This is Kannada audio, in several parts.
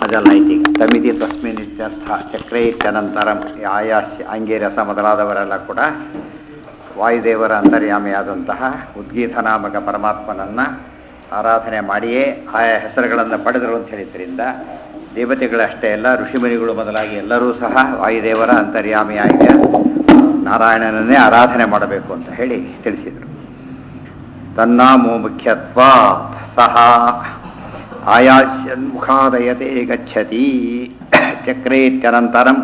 ಅದೆಲ್ಲ ಐತಿ ತಮಿತಿ ತಸ್ಮಿನ್ ಇತ್ಯರ್ಥ ಚಕ್ರೇ ಇತ್ಯನಂತರಂ ಆಯಾಸ್ಯ ಅಂಗೇರಸ ಮೊದಲಾದವರೆಲ್ಲ ಕೂಡ ವಾಯುದೇವರ ಅಂತರ್ಯಾಮಿಯಾದಂತಹ ಉದ್ಗೀತ ನಾಮಕ ಪರಮಾತ್ಮನನ್ನು ಆರಾಧನೆ ಮಾಡಿಯೇ ಆಯಾ ಹೆಸರುಗಳನ್ನು ಪಡೆದರು ಅಂತ ಹೇಳಿದ್ರಿಂದ ದೇವತೆಗಳಷ್ಟೇ ಅಲ್ಲ ಋಷಿಮುನಿಗಳು ಮೊದಲಾಗಿ ಎಲ್ಲರೂ ಸಹ ವಾಯುದೇವರ ಅಂತರ್ಯಾಮಿಯಾಗಿ ನಾರಾಯಣನನ್ನೇ ಆರಾಧನೆ ಮಾಡಬೇಕು ಅಂತ ಹೇಳಿ ತಿಳಿಸಿದರು ತನ್ನಾಮೋ ಮುಖ್ಯತ್ವ ಸಹ ಆಯಾಸ್ಯನ್ಮುಖಾದಯತೆ ಗಚ್ಚತಿ ಚಕ್ರೇತ್ಯನಂತರಂ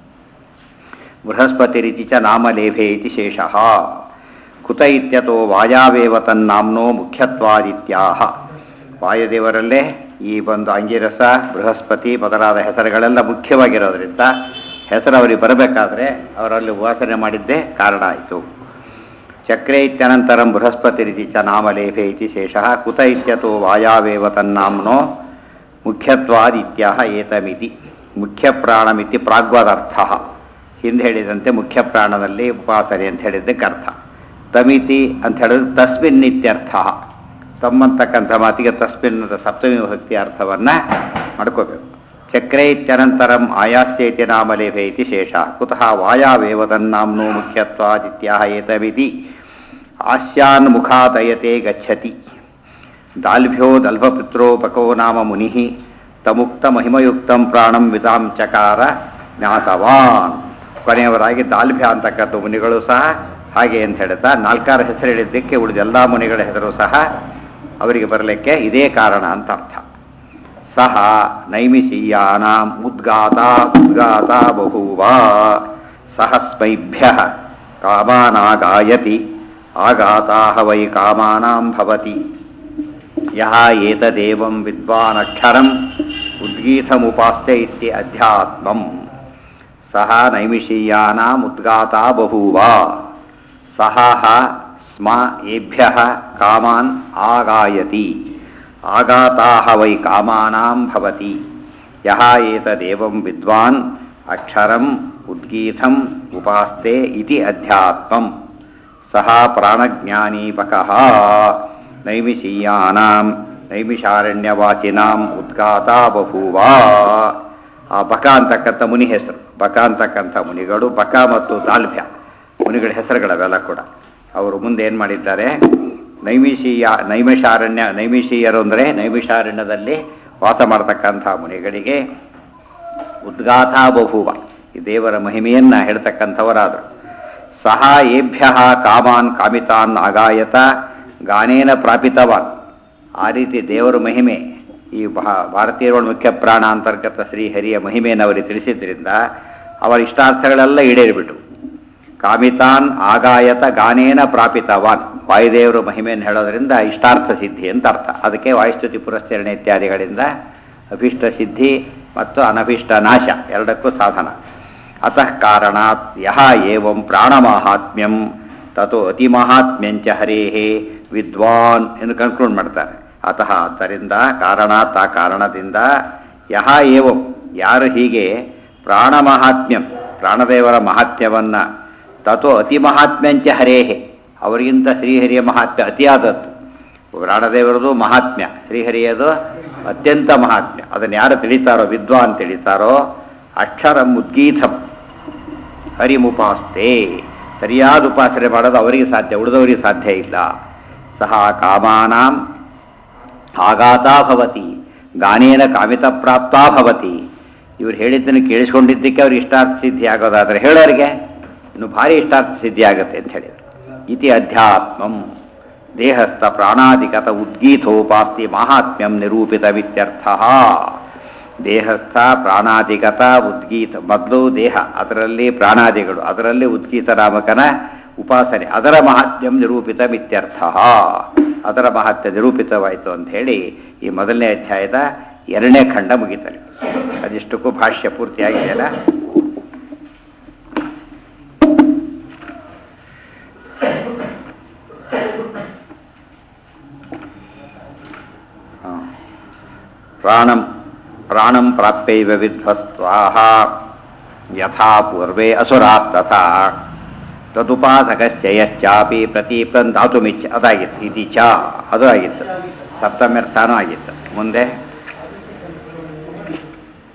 ಬೃಹಸ್ಪತಿರಿತಿ ಚ ನಾಮಲೇಭೆ ಇತಿ ಶೇಷಃ ಕುತ ಇತ್ಯತೋ ವಾಯಾವೇವ ತನ್ನಾಮ್ನೋ ಮುಖ್ಯತ್ವಾದಿತ್ಯಾಹ ವಾಯುದೇವರಲ್ಲೇ ಈ ಒಂದು ಅಂಗಿರಸ ಬೃಹಸ್ಪತಿ ಮೊದಲಾದ ಹೆಸರುಗಳೆಲ್ಲ ಮುಖ್ಯವಾಗಿರೋದ್ರಿಂದ ಹೆಸರು ಅವರಿಗೆ ಬರಬೇಕಾದ್ರೆ ಅವರಲ್ಲಿ ಉಪಾಸನೆ ಮಾಡಿದ್ದೇ ಕಾರಣ ಆಯಿತು ಚಕ್ರೆ ಇತ್ಯನಂತರಂ ಬೃಹಸ್ಪತಿರಿತಿ ಚ ನಾಮಲೇಭೆ ಇತಿ ಶೇಷಃ ಕುತ ಇತ್ಯತೋ ವಾಯಾವೇವ ತನ್ನಾಮ್ನೋ ಮುಖ್ಯತ್ವಾದಿತ್ಯಾಹ ಏತಮಿತಿ ಮುಖ್ಯ ಪ್ರಾಣಮಿತಿ ಪ್ರಾಗ್ವದರ್ಥ ಹಿಂದೆ ಹೇಳಿದಂತೆ ಮುಖ್ಯ ಪ್ರಾಣದಲ್ಲಿ ಉಪಾಸನೆ ಅಂತ ಹೇಳಿದ್ದಕ್ಕೆ ಅರ್ಥ ತಮಿತಿ ಅಂತ ಹೇಳಿದ್ರೆ ತಸ್ಮಿನ್ ಇತ್ಯರ್ಥ ತಮ್ಮಂತಕ್ಕಂಥ ಮಾತಿಗೆ ತಸ್ಮಿನ್ ಅಂತ ಸಪ್ತಮಿ ವಿಭಕ್ತಿ ಅರ್ಥವನ್ನು ಮಾಡ್ಕೋಬೇಕು ಚಕ್ರೆ ಇತ್ಯನಂತರಂ ಆಯಾಸ್ಯೇತಿ ನಾಮಲೇಭೆ ಇತಿ ಶೇಷ ಕುತಃ ವಾಯಾವೇವ ತನ್ನಾಮ್ನೋ ಮುಖ್ಯತ್ವಾದಿತ್ಯಾಹ ಏತಮಿತಿ ಆಸ್ಯಾನ್ ಮುಖಾದಯತೆ ಗಚ್ಚತಿ ದಾಲ್ಭ್ಯೋ ದಲ್ಭಪುತ್ರೋಪಕೋ ನಾಮ ಮುನಿ ತಮುಕ್ತ ಮಹಿಮಯುಕ್ತಂ ಪ್ರಾಣಂ ವಿದಾಂ ಚಕಾರ ಜ್ಞಾತವಾನ್ ಕೊನೆಯವರಾಗಿ ದಾಲ್ಭ್ಯ ಅಂತಕ್ಕಂಥ ಮುನಿಗಳು ಸಹ ಹಾಗೆ ಅಂತ ಹೇಳ್ತಾ ನಾಲ್ಕಾರು ಹೆಸರು ಹೇಳಿದ್ದಕ್ಕೆ ಉಳಿದ ಎಲ್ಲ ಮುನಿಗಳ ಹೆಸರು ಸಹ ಅವರಿಗೆ ಬರಲಿಕ್ಕೆ ಇದೇ ಕಾರಣ ಅಂತ ಅರ್ಥ ಸಹ ನೈಮಿಷೀಯಾನಾಂ ಉದ್ಗಾತ ಉದ್ಗಾತ ಬಭೂವ ಸಹಸ್ಮೈಭ್ಯ ಕಾಮಾನಾಗಾಯತಿ ಆಗಾತಾ ವೈ ಕಾಮಾನಾಂ ಭವತಿ ಯಹ ಏತದೇವಂ ವಿದ್ವಾನಕ್ಷರಂ ಉದ್ಗೀತಮುಪಾಸ್ತೆ ಇತ್ಯ ಅಧ್ಯಾತ್ಮಂ ಸಹ ನೈಮಿಷೀಯಾನಾಂ ಉದ್ಗಾತಾ ಬಭೂವ ಸಹ ಸ್ಮ ಏಭ್ಯ ಕಾಮಾನ್ ಆಗಾಯತಿ ಆಗಾತಾ ವೈ ಕಾಮಾನಾಂ ಭವತಿ ಯಹ ಏತದೇವಂ ವಿದ್ವಾನ್ ಅಕ್ಷರಂ ಉದ್ಗೀತಂ ಉಪಾಸ್ತೆ ಇತಿ ಅಧ್ಯಾತ್ಮಂ ಸಹ ಪ್ರಾಣಜ್ಞಾನೀಪಕಃ ನೈಮಿಷೀಯಾನಾಂ ನೈಮಿಷಾರಣ್ಯವಾಚಿನಾಂ ಉದ್ಗಾತ ಬಭೂವ ಆ ಬಕ ಅಂತಕ್ಕಂಥ ಮುನಿ ಹೆಸರು ಬಕ ಅಂತಕ್ಕಂಥ ಮುನಿಗಳು ಬಕ ಮತ್ತು ದಾಲ್ಭ್ಯ ಮುನಿಗಳ ಹೆಸರುಗಳವೆಲ್ಲ ಕೂಡ ಅವರು ಮುಂದೆ ಏನು ಮಾಡಿದ್ದಾರೆ ನೈಮಿಷೀಯ ನೈಮಿಷಾರಣ್ಯ ನೈಮಿಷೀಯರು ಅಂದರೆ ನೈಮಿಷಾರಣ್ಯದಲ್ಲಿ ವಾಸ ಮಾಡತಕ್ಕಂಥ ಮುನಿಗಳಿಗೆ ಉದ್ಗಾತ ಬಭೂವ ಈ ದೇವರ ಮಹಿಮೆಯನ್ನು ಹೇಳ್ತಕ್ಕಂಥವರಾದರು ಸಹ ಏಭ್ಯ ಕಾಮಾನ್ ಕಾಮಿತಾನ್ ಆಗಾಯತ ಗಾನೇನ ಪ್ರಾಪಿತವಾನ್ ಆ ರೀತಿ ದೇವರ ಮಹಿಮೆ ಈ ಭಾರತೀಯರ ಮುಖ್ಯ ಪ್ರಾಣ ಅಂತರ್ಗತ ಶ್ರೀಹರಿಯ ಮಹಿಮೆಯನ್ನು ಅವರಿಗೆ ತಿಳಿಸಿದ್ರಿಂದ ಅವರ ಇಷ್ಟಾರ್ಥಗಳೆಲ್ಲ ಈಡೇರಿಬಿಟ್ಟು ಕಾಮಿತಾನ್ ಆಗಾಯತ ಗಾನೇನ ಪ್ರಾಪಿತವಾನ್ ವಾಯುದೇವರ ಮಹಿಮೆಯನ್ನು ಹೇಳೋದ್ರಿಂದ ಇಷ್ಟಾರ್ಥ ಸಿದ್ಧಿ ಅಂತ ಅರ್ಥ ಅದಕ್ಕೆ ವಾಯುಸ್ತುತಿ ಪುರಸ್ಕರಣೆ ಇತ್ಯಾದಿಗಳಿಂದ ಅಭಿಷ್ಟ ಸಿದ್ಧಿ ಮತ್ತು ಅನಭಿಷ್ಟ ನಾಶ ಎರಡಕ್ಕೂ ಸಾಧನ ಅತಃ ಕಾರಣಾತ್ ಯಹ ಏವಂ ಪ್ರಾಣಮಾಹಾತ್ಮ್ಯಂ ತಥೋ ಅತಿಮಹಾತ್ಮ್ಯಂಚ ಹರೇಹೇ ವಿದ್ವಾನ್ ಎಂದು ಕನ್ಕ್ಲೂಡ್ ಮಾಡ್ತಾರೆ ಅತಃ ಆದ್ದರಿಂದ ಕಾರಣಾತ್ ಆ ಕಾರಣದಿಂದ ಯಹ ಏವಂ ಯಾರು ಹೀಗೆ ಪ್ರಾಣಮಹಾತ್ಮ್ಯಂ ಪ್ರಾಣದೇವರ ಮಹಾತ್ಮ್ಯವನ್ನು ತಥೋ ಅತಿ ಮಹಾತ್ಮ್ಯಂಚ ಹರೇಹೆ ಅವರಿಗಿಂತ ಶ್ರೀಹರಿಯ ಮಹಾತ್ಮ್ಯ ಅತಿಯಾದದ್ದು ಪ್ರಾಣದೇವರದು ಮಹಾತ್ಮ್ಯ ಶ್ರೀಹರಿಯದು ಅತ್ಯಂತ ಮಹಾತ್ಮ್ಯ ಅದನ್ನು ಯಾರು ತಿಳಿತಾರೋ ವಿದ್ವಾನ್ ತಿಳಿತಾರೋ ಅಕ್ಷರಂ ಉದ್ಗೀತಂ ಹರಿಮುಪಾಸ್ತೆ ಸರಿಯಾದ ಉಪಾಸನೆ ಮಾಡೋದು ಅವರಿಗೆ ಸಾಧ್ಯ ಉಳಿದವರಿಗೆ ಸಾಧ್ಯ ಇಲ್ಲ ಸಹ ಕಾಮಾನಾಂ ಆಘಾತ ಭವತಿ ಗಾನೇನ ಕಾಮಿತ ಪ್ರಾಪ್ತ ಭವತಿ ಇವ್ರು ಹೇಳಿದ್ದನ್ನು ಕೇಳಿಸ್ಕೊಂಡಿದ್ದಕ್ಕೆ ಅವ್ರಿಗೆ ಇಷ್ಟಾರ್ಥ ಸಿದ್ಧಿ ಆಗೋದಾದರೆ ಹೇಳೋರಿಗೆ ಇನ್ನು ಭಾರಿ ಇಷ್ಟಾರ್ಥ ಸಿದ್ಧಿ ಆಗುತ್ತೆ ಅಂತ ಹೇಳಿ ಇತಿ ಅಧ್ಯಾತ್ಮಂ ದೇಹಸ್ಥ ಪ್ರಾಣಾಧಿಕತ ಉದ್ಗೀತೋಪಾಸ್ತಿ ಮಾಹಾತ್ಮ್ಯಂ ನಿರೂಪಿತವಿತ್ಯರ್ಥ ದೇಹಸ್ಥ ಪ್ರಾಣಾಧಿಗತ ಉದ್ಗೀತ ಮೊದಲು ದೇಹ ಅದರಲ್ಲಿ ಪ್ರಾಣಾದಿಗಳು ಅದರಲ್ಲಿ ಉದ್ಗೀತ ನಾಮಕನ ಉಪಾಸನೆ ಅದರ ಮಹಾತ್ಮ್ಯಂ ನಿರೂಪಿತ ಮಿತ್ಯರ್ಥ ಅದರ ಮಹತ್ವ ನಿರೂಪಿತವಾಯಿತು ಅಂತ ಹೇಳಿ ಈ ಮೊದಲನೇ ಅಧ್ಯಾಯದ ಎರಡನೇ ಖಂಡ ಮುಗಿತಾರೆ ಅದಿಷ್ಟಕ್ಕೂ ಭಾಷ್ಯ ಪೂರ್ತಿಯಾಗಿದೆಯಲ್ಲ ಪ್ರಾಣಂ ಪ್ರಾಣಂ ಪ್ರಾಪ್ಯೈವ ವಿಧ್ವಸ್ತ್ವಾಹ ಯಥಾ ಪೂರ್ವೇ ಅಸುರಾತ್ ತಥಾ ತದುಪಾಸಕಸ್ಯ ಯಶ್ಚಾಪಿ ಪ್ರತೀಪ್ತನ್ ಧಾತುಮಿಚ್ಚ ಅದಾಗಿತ್ತು ಇತಿ ಚ ಅದು ಆಗಿತ್ತು ಸಪ್ತಮ್ಯರ್ಥನೂ ಆಗಿತ್ತು ಮುಂದೆ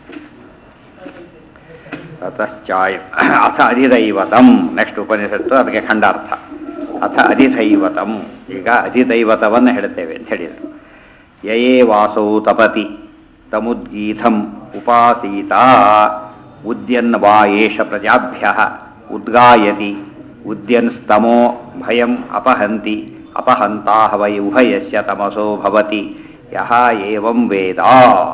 ತತಶ್ಚಾಯ ಅಥ ಅಧಿದೈವತಂ ನೆಕ್ಸ್ಟ್ ಉಪನಿಷತ್ತು ಅದಕ್ಕೆ ಖಂಡಾರ್ಥ ಅಥ ಅಧಿದೈವತಂ ಈಗ ಅಧಿದೈವತವನ್ನು ಹೇಳ್ತೇವೆ ಅಂತ ಹೇಳಿದರು ಯಯೇ ವಾಸೌ ತಪತಿ ತಮುದ್ಗೀತಂ ಉಪಾಸೀತ ಉದ್ಯನ್ ವಾ ಏಷ ಪ್ರಜಾಭ್ಯ ಉದ್ಗಾಯತಿ ಉದ್ಯನ್ ಸ್ತಮೋ ಭಯಂ ಅಪಹಂತಿ ಅಪಹಂತಾ ವೈ ಉಭಯಸ್ಯ ತಮಸೋ ಭವತಿ ಯಹ ಏವಂ ವೇದ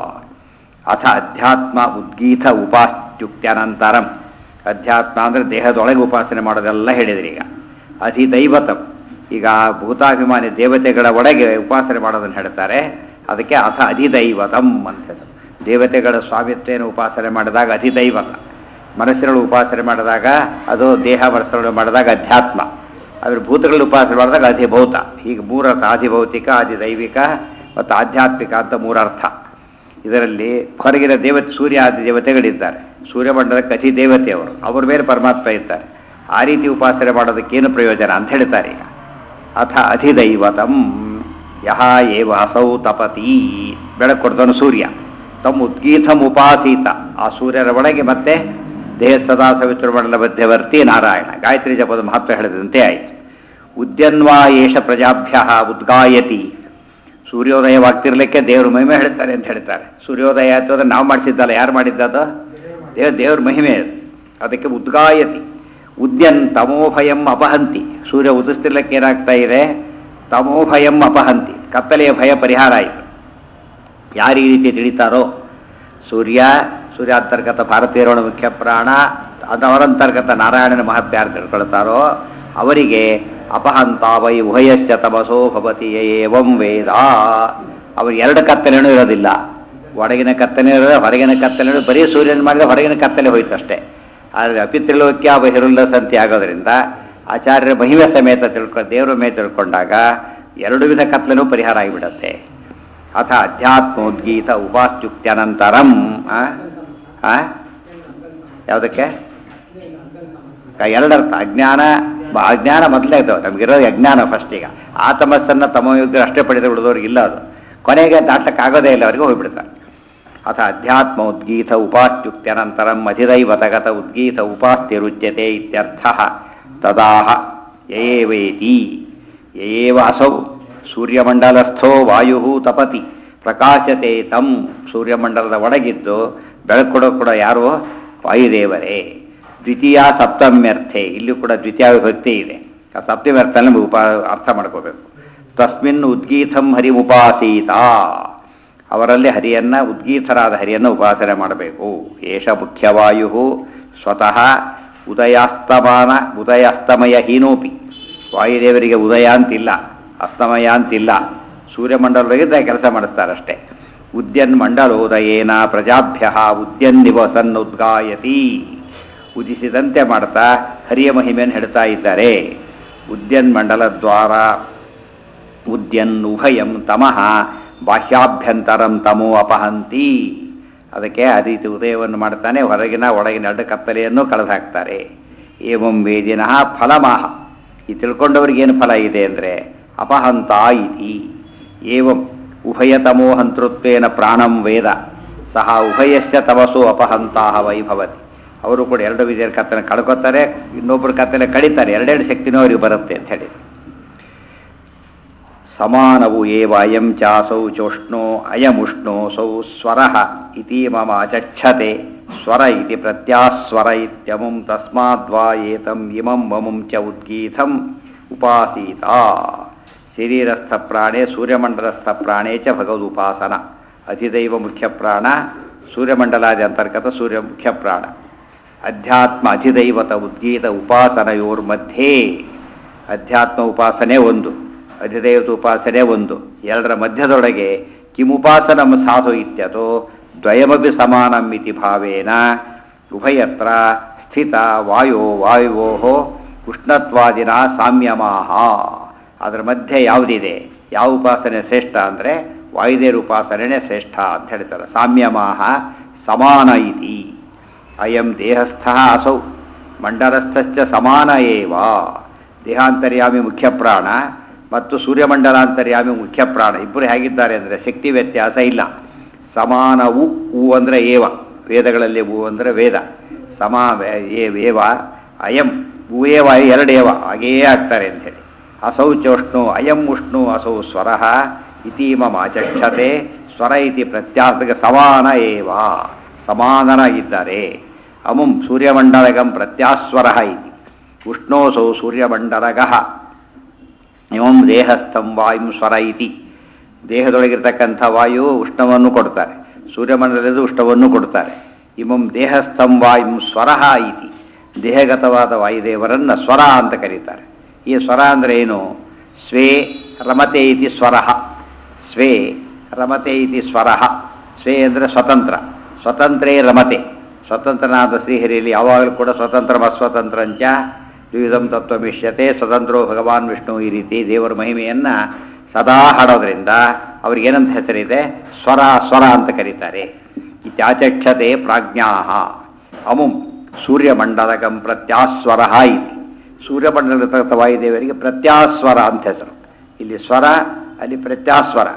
ಅಥ ಅಧ್ಯಾತ್ಮ ಉದ್ಗೀತ ಉಪಾಸ್ತ್ಯುಕ್ತ್ಯನಂತರಂ ಅಧ್ಯಾತ್ಮ ಅಂದರೆ ದೇಹದೊಳಗೆ ಉಪಾಸನೆ ಮಾಡೋದೆಲ್ಲ ಹೇಳಿದ್ರಿ ಈಗ ಅಧಿದೈವತಂ ಈಗ ಭೂತಾಭಿಮಾನಿ ದೇವತೆಗಳ ಒಳಗೆ ಉಪಾಸನೆ ಮಾಡೋದನ್ನು ಹೇಳ್ತಾರೆ ಅದಕ್ಕೆ ಅಥ ಅಧಿದೈವತಂ ಅಂತ ಹೆಸರು. ದೇವತೆಗಳ ಸ್ವಾಮಿತ್ವೇನ ಉಪಾಸನೆ ಮಾಡಿದಾಗ ಅಧಿದೈವತ ಮನಸ್ಸಿನಲ್ಲಿ ಉಪಾಸನೆ ಮಾಡಿದಾಗ ಅದು ದೇಹ ಮನಸ್ಸುಗಳು ಮಾಡಿದಾಗ ಅಧ್ಯಾತ್ಮ ಅದ್ರ ಭೂತಗಳ ಉಪಾಸನೆ ಮಾಡಿದಾಗ ಅಧಿಭೌತ ಹೀಗೆ ಮೂರರ್ಥ ಆಧಿಭೌತಿಕ ಅಧಿದೈವಿಕ ಮತ್ತು ಆಧ್ಯಾತ್ಮಿಕ ಅಂತ ಮೂರರ್ಥ ಇದರಲ್ಲಿ ಹೊರಗಿನ ದೇವತೆ ಸೂರ್ಯ ಆದಿ ದೇವತೆಗಳಿದ್ದಾರೆ ಸೂರ್ಯಮಂಡಲಕ್ಕೆ ಅತಿ ದೇವತೆಯವರು ಅವ್ರ ಮೇಲೆ ಪರಮಾತ್ಮ ಇದ್ದಾರೆ ಆ ರೀತಿ ಉಪಾಸನೆ ಮಾಡೋದಕ್ಕೇನು ಪ್ರಯೋಜನ ಅಂತ ಹೇಳ್ತಾರೆ ಈಗ ಅಥ ಅಧಿದೈವತಂ ಯಹ ಏವ ಅಸೌ ತಪತಿ ಬೆಳಕು ಕೊಡ್ತಾನು ಸೂರ್ಯ ತಮ್ಮ ಉದ್ಗೀತಂ ಉಪಾಸೀತ ಆ ಸೂರ್ಯರ ಒಳಗೆ ಮತ್ತೆ ದೇಹ ಸದಾ ಸವಿತೃ ಮಂಡಲ ಮಧ್ಯವರ್ತಿ ನಾರಾಯಣ ಗಾಯತ್ರಿ ಜಪದ ಮಹತ್ವ ಹೇಳಿದಂತೆ ಆಯಿತು ಉದ್ಯನ್ವಾ ಏಷ ಪ್ರಜಾಭ್ಯ ಉದ್ಗಾಯತಿ ಸೂರ್ಯೋದಯವಾಗ್ತಿರ್ಲಿಕ್ಕೆ ದೇವ್ರ ಮಹಿಮೆ ಹೇಳ್ತಾರೆ ಅಂತ ಹೇಳ್ತಾರೆ ಸೂರ್ಯೋದಯ ಆಯ್ತು ಅಂದ್ರೆ ನಾವು ಮಾಡಿಸಿದ್ದಲ್ಲ ಯಾರು ಮಾಡಿದ್ದದು ದೇವ್ ದೇವ್ರ ಮಹಿಮೆ ಅದು ಅದಕ್ಕೆ ಉದ್ಗಾಯತಿ ಉದ್ಯನ್ ತಮೋಭಯಂ ಅಪಹಂತಿ ಸೂರ್ಯ ಉದಿಸ್ತಿರ್ಲಿಕ್ಕೆ ಏನಾಗ್ತಾ ಇದೆ ತಮೋಭಯಂ ಅಪಹಂತಿ ಕತ್ತಲೆಯ ಭಯ ಪರಿಹಾರ ಆಯಿತು ಯಾರು ಈ ರೀತಿ ತಿಳಿತಾರೋ ಸೂರ್ಯ ಸೂರ್ಯಾಂತರ್ಗತ ಭಾರತೀಯರೋಣ ಮುಖ್ಯ ಪ್ರಾಣ ಅದು ಅವರಂತರ್ಗತ ನಾರಾಯಣನ ಮಹತ್ವ ಯಾರು ತಿಳ್ಕೊಳ್ತಾರೋ ಅವರಿಗೆ ಅಪಹಂತ ವೈ ಉಭಯಶ್ಚ ತಮಸೋ ಭವತಿ ಏವಂ ವೇದ ಅವರು ಎರಡು ಕತ್ತಲೆನೂ ಇರೋದಿಲ್ಲ ಒಳಗಿನ ಕತ್ತಲೆ ಇರೋದು ಹೊರಗಿನ ಕತ್ತಲೆ ಇರೋದು ಬರೀ ಸೂರ್ಯನ ಮಾಡಿದ್ರೆ ಹೊರಗಿನ ಕತ್ತಲೆ ಹೋಯ್ತು ಅಷ್ಟೇ ಆದರೆ ಅಪಿತ್ರಿಲೋಕ್ಯ ಬಹಿರುಲ್ಲ ಸಂತಿ ಆಗೋದ್ರಿಂದ ಆಚಾರ್ಯರ ಮಹಿಮೆ ಸಮೇತ ತಿಳ್ಕೊ ದೇವರ ಮೇಲೆ ತಿಳ್ಕೊಂಡಾಗ ಎರಡು ವಿಧ ಕತ್ತಲೆನೂ ಪರಿಹಾರ ಆಗಿಬಿಡತ್ತೆ ಅಥ ಅಧ್ಯಾತ್ಮೋದ್ಗೀತ ಉಪಾಸ್ತ್ಯುಕ್ತ್ಯನಂತರಂ ಆ? ಆ? ಯಾವುದಕ್ಕೆ ಕ- ಎರಡರ್ಥ ಅಜ್ಞಾನ ಬ- ಅಜ್ಞಾನ ಮೊದಲೇ ಇದು ನಮಗಿರೋದು ಅಜ್ಞಾನ ಫಸ್ಟ್ ಈಗ ಆ ತಮಸ್ಸನ್ನು ತಮಯುಗ ಅಷ್ಟೇ ಪಡೆದು ಬಿಡೋರಿಗೆ ಇಲ್ಲ ಅದು ಕೊನೆಗೆ ದಾಟಕ್ಕಾಗೋದೇ ಇಲ್ಲ ಅವರಿಗೆ ಹೋಗ್ಬಿಡ್ತಾರೆ ಅಥ ಅಧ್ಯಾತ್ಮ ಉದ್ಗೀತ ಉಪಾಸ್ತ್ಯುಕ್ತ್ಯನಂತರಂ ಅಧಿದೈವತಗತ ಉದ್ಗೀತ ಉಪಾಸ್ತಿರುಚ್ಯತೆ ಇತ್ಯರ್ಥ ತದಾಹ ಯಯೇವೇತಿ ಯಯೇವ ಅಸೌ ಸೂರ್ಯಮಂಡಲಸ್ಥೋ ವಾಯು ತಪತಿ ಪ್ರಕಾಶತೆ ತಂ ಸೂರ್ಯಮಂಡಲದ ಒಳಗಿದ್ದು ಬೆಳಕು ಕೊಡೋ ಕೂಡ ಯಾರು ವಾಯುದೇವರೇ ದ್ವಿತೀಯ ಸಪ್ತಮ್ಯರ್ಥೆ ಇಲ್ಲಿ ಕೂಡ ದ್ವಿತೀಯ ವಿಭಕ್ತಿ ಇದೆ ಆ ಸಪ್ತಮ್ಯರ್ಥ ನಮಗೆ ಉಪ ಅರ್ಥ ಮಾಡ್ಕೋಬೇಕು ತಸ್ಮಿನ್ ಉದ್ಗೀತಂ ಹರಿ ಉಪಾಸೀತ ಅವರಲ್ಲಿ ಹರಿಯನ್ನ ಉದ್ಗೀತರಾದ ಹರಿಯನ್ನು ಉಪಾಸನೆ ಮಾಡಬೇಕು ಏಷ ಮುಖ್ಯವಾಯು ಸ್ವತಃ ಉದಯಾಸ್ತಮಾನ ಉದಯಾಸ್ತಮಯ ಹೀನೋಪಿ ವಾಯುದೇವರಿಗೆ ಉದಯ ಅಂತಿಲ್ಲ ಅಸ್ತಮಯ ಅಂತಿಲ್ಲ ಸೂರ್ಯಮಂಡಲದೊಳಗಿದ್ದ ಕೆಲಸ ಮಾಡಿಸ್ತಾರಷ್ಟೇ ಉದ್ಯನ್ ಮಂಡಲೋದಯೇನ ಪ್ರಜಾಭ್ಯ ಉದ್ಯನ್ ನಿವಸನ್ ಉದ್ಗಾಯತಿ ಉದಿಸಿದಂತೆ ಮಾಡ್ತಾ ಹರಿಯ ಮಹಿಮೆಯನ್ನು ಹೇಳ್ತಾ ಇದ್ದಾರೆ ಉದ್ಯನ್ ಮಂಡಲ ದ್ವಾರ ಉದ್ಯನ್ ಉಭಯಂ ತಮಃ ಬಾಹ್ಯಾಭ್ಯಂತರಂ ತಮೋ ಅಪಹಂತಿ ಅದಕ್ಕೆ ಆ ರೀತಿ ಉದಯವನ್ನು ಮಾಡ್ತಾನೆ ಹೊರಗಿನ ಒಳಗಿನ ಎರಡು ಕತ್ತಲೆಯನ್ನು ಕಳೆದು ಹಾಕ್ತಾರೆ ಏವಂ ವೇದಿನಃ ಫಲಮಾಹ ಈ ತಿಳ್ಕೊಂಡವ್ರಿಗೆ ಏನು ಫಲ ಇದೆ ಅಂದರೆ ಅಪಹಂತ ಇತಿ ಏವಂ ಉಭಯತಮೋ ಹಂತೃತ್ವೇನ ಪ್ರಾಣಂ ವೇದ ಸಹ ಉಭಯಶ್ಚ ತಮಸೋ ಅಪಹಂತಾಹ ವೈಭವತಿ ಅವರು ಕೂಡ ಎರಡು ವಿಧದ ಕತ್ತಲೆ ಕಳ್ಕೊತಾರೆ ಇನ್ನೊಬ್ಬರು ಕತ್ತಲೆ ಕಡಿತಾರೆ ಎರಡೆರಡು ಶಕ್ತಿನೂ ಅವರಿಗೆ ಬರುತ್ತೆ ಅಂತ ಹೇಳಿ ಸಮಾನವು ಏವ ಅಯಂ ಚಾಸೌ ಚೋಷ್ಣೋ ಅಯಮುಷ್ಣೋಸೌ ಸ್ವರಃ ಇತಿ ಮಮ ಅಚಕ್ಷತೆ ಸ್ವರ ಇತಿ ಪ್ರತ್ಯಾಸ್ವರ ಇತ್ಯಮುಂ ತಸ್ಮಾದ್ವಾ ಏತಂ ಇಮಂ ಮಮುಂ ಚ ಉದ್ಗೀತಂ ಉಪಾಸೀತ ಶರೀರಸ್ಥ ಪ್ರಾಣೇ ಸೂರ್ಯಮಂಡಲಸ್ಥ ಪ್ರಾಣೇ ಚ ಭಗವದುಪಾಸನ ಅಧಿದೈವ ಮುಖ್ಯ ಪ್ರಾಣ ಸೂರ್ಯಮಂಡಲಾದಿ ಅಂತರ್ಗತ ಸೂರ್ಯ ಮುಖ್ಯ ಪ್ರಾಣ ಅಧ್ಯಾತ್ಮ ಅಧಿದೈವತ ಉದ್ಗೀತ ಉಪಾಸನೆಯೋರ್ಮಧ್ಯೆ ಅಧ್ಯಾತ್ಮ ಉಪಾಸನೆ ಒಂದು ಅಧಿದೈವತ ಉಪಾಸನೆ ಒಂದು ಎರಡರ ಮಧ್ಯದೊಳಗೆ ಕಿಮುಪಾಸನಂ ಸಾಧು ಇತ್ಯತೋ ದ್ವಯಮಪಿ ಸಮಾನಂ ಇತಿ ಭಾವೇನ ಉಭಯತ್ರ ಸ್ಥಿತ ವಾಯೋ ವಾಯುವೋ ಉಷ್ಣತ್ವಾದಿನ ಸಾಮ್ಯಮಾಹ ಅದರ ಮಧ್ಯೆ ಯಾವುದಿದೆ ಯಾವ ಉಪಾಸನೆ ಶ್ರೇಷ್ಠ ಅಂದರೆ ವಾಯುದೇವ್ರ ಉಪಾಸನೆನೇ ಶ್ರೇಷ್ಠ ಅಂತ ಹೇಳ್ತಾರೆ ಸಾಮ್ಯಮಾಹ ಸಮಾನ ಇತಿ ಅಯಂ ದೇಹಸ್ಥ ಅಸೌ ಮಂಡಲಸ್ಥಶ್ಚ ಸಮಾನ ಏವ ದೇಹಾಂತರ್ಯಾಮಿ ಮುಖ್ಯ ಪ್ರಾಣ ಮತ್ತು ಸೂರ್ಯಮಂಡಲಾಂತರ್ಯಾಮಿ ಮುಖ್ಯ ಪ್ರಾಣ ಇಬ್ಬರು ಹೇಗಿದ್ದಾರೆ ಅಂದರೆ ಶಕ್ತಿ ವ್ಯತ್ಯಾಸ ಇಲ್ಲ ಸಮಾನವು ಹೂ ಅಂದರೆ ಏವ ವೇದಗಳಲ್ಲಿ ಹೂ ಅಂದರೆ ವೇದ ಸಮ ಏ- ಏವ ಅಯಂ ಭೂಯೇವ ಎರಡೇವ ಹಾಗೆಯೇ ಆಗ್ತಾರೆ ಅಂಥೇಳಿ ಅಸೌ ಚೋಷ್ಣು ಅಯಂ ಉಷ್ಣು ಅಸೌ ಸ್ವರಃ ಇತೀಮಮಾಚಕ್ಷತೆ ಸ್ವರ ಇತಿ ಪ್ರತ್ಯಾಸಕ್ಕೆ ಸಮಾನ ಏವ ಸಮಾನರಾಗಿದ್ದಾರೆ ಅಮುಂ ಸೂರ್ಯಮಂಡಲಗಂ ಪ್ರತ್ಯಾಸ್ವರ ಇತಿ ಉಷ್ಣೋಸೌ ಸೂರ್ಯಮಂಡಲಗಃ ಇವಂ ದೇಹಸ್ಥಂ ವಾಯುಂ ಸ್ವರ ಇತಿ ದೇಹದೊಳಗಿರ್ತಕ್ಕಂಥ ವಾಯು ಉಷ್ಣವನ್ನು ಕೊಡ್ತಾರೆ ಸೂರ್ಯಮಂಡಲದ ಉಷ್ಣವನ್ನು ಕೊಡ್ತಾರೆ ಇಮಂ ದೇಹಸ್ಥಂ ವಾಯುಂ ಸ್ವರಃ ಇತಿ ದೇಹಗತವಾದ ವಾಯುದೇವರನ್ನು ಸ್ವರ ಅಂತ ಕರೀತಾರೆ ಈ ಸ್ವರ ಅಂದರೆ ಏನು ಸ್ವೇ ರಮತೆ ಇತಿ ಸ್ವರಃ ಸ್ವೇ ರಮತೆ ಇತಿ ಸ್ವರಃ ಸ್ವೇ ಅಂದರೆ ಸ್ವತಂತ್ರ ಸ್ವತಂತ್ರೇ ರಮತೆ ಸ್ವತಂತ್ರನಾದ ಶ್ರೀಹರಿಯಲ್ಲಿ ಯಾವಾಗಲೂ ಕೂಡ ಸ್ವತಂತ್ರ ಅಸ್ವತಂತ್ರಂಚ ದ್ವಿಧಂ ತತ್ವಮಿಷ್ಯತೆ ಸ್ವತಂತ್ರೋ ಭಗವಾನ್ ವಿಷ್ಣು ಈ ರೀತಿ ದೇವರ ಮಹಿಮೆಯನ್ನು ಸದಾ ಹಾಡೋದ್ರಿಂದ ಅವ್ರಿಗೇನಂತ ಹೆಸರಿದೆ ಸ್ವರ ಸ್ವರ ಅಂತ ಕರೀತಾರೆ ಇತ್ಯಾಚಕ್ಷತೆ ಪ್ರಾಜ್ಞಾ ಅಮುಂ ಸೂರ್ಯಮಂಡಲಕಂ ಪ್ರತ್ಯಾಸ್ವರ ಇತಿ ಸೂರ್ಯಮಂಡಲದ ವಾಯುದೇವರಿಗೆ ಪ್ರತ್ಯಾಸ್ವರ ಅಂತ ಹೆಸರು ಇಲ್ಲಿ ಸ್ವರ ಅಲ್ಲಿ ಪ್ರತ್ಯಾಸ್ವರ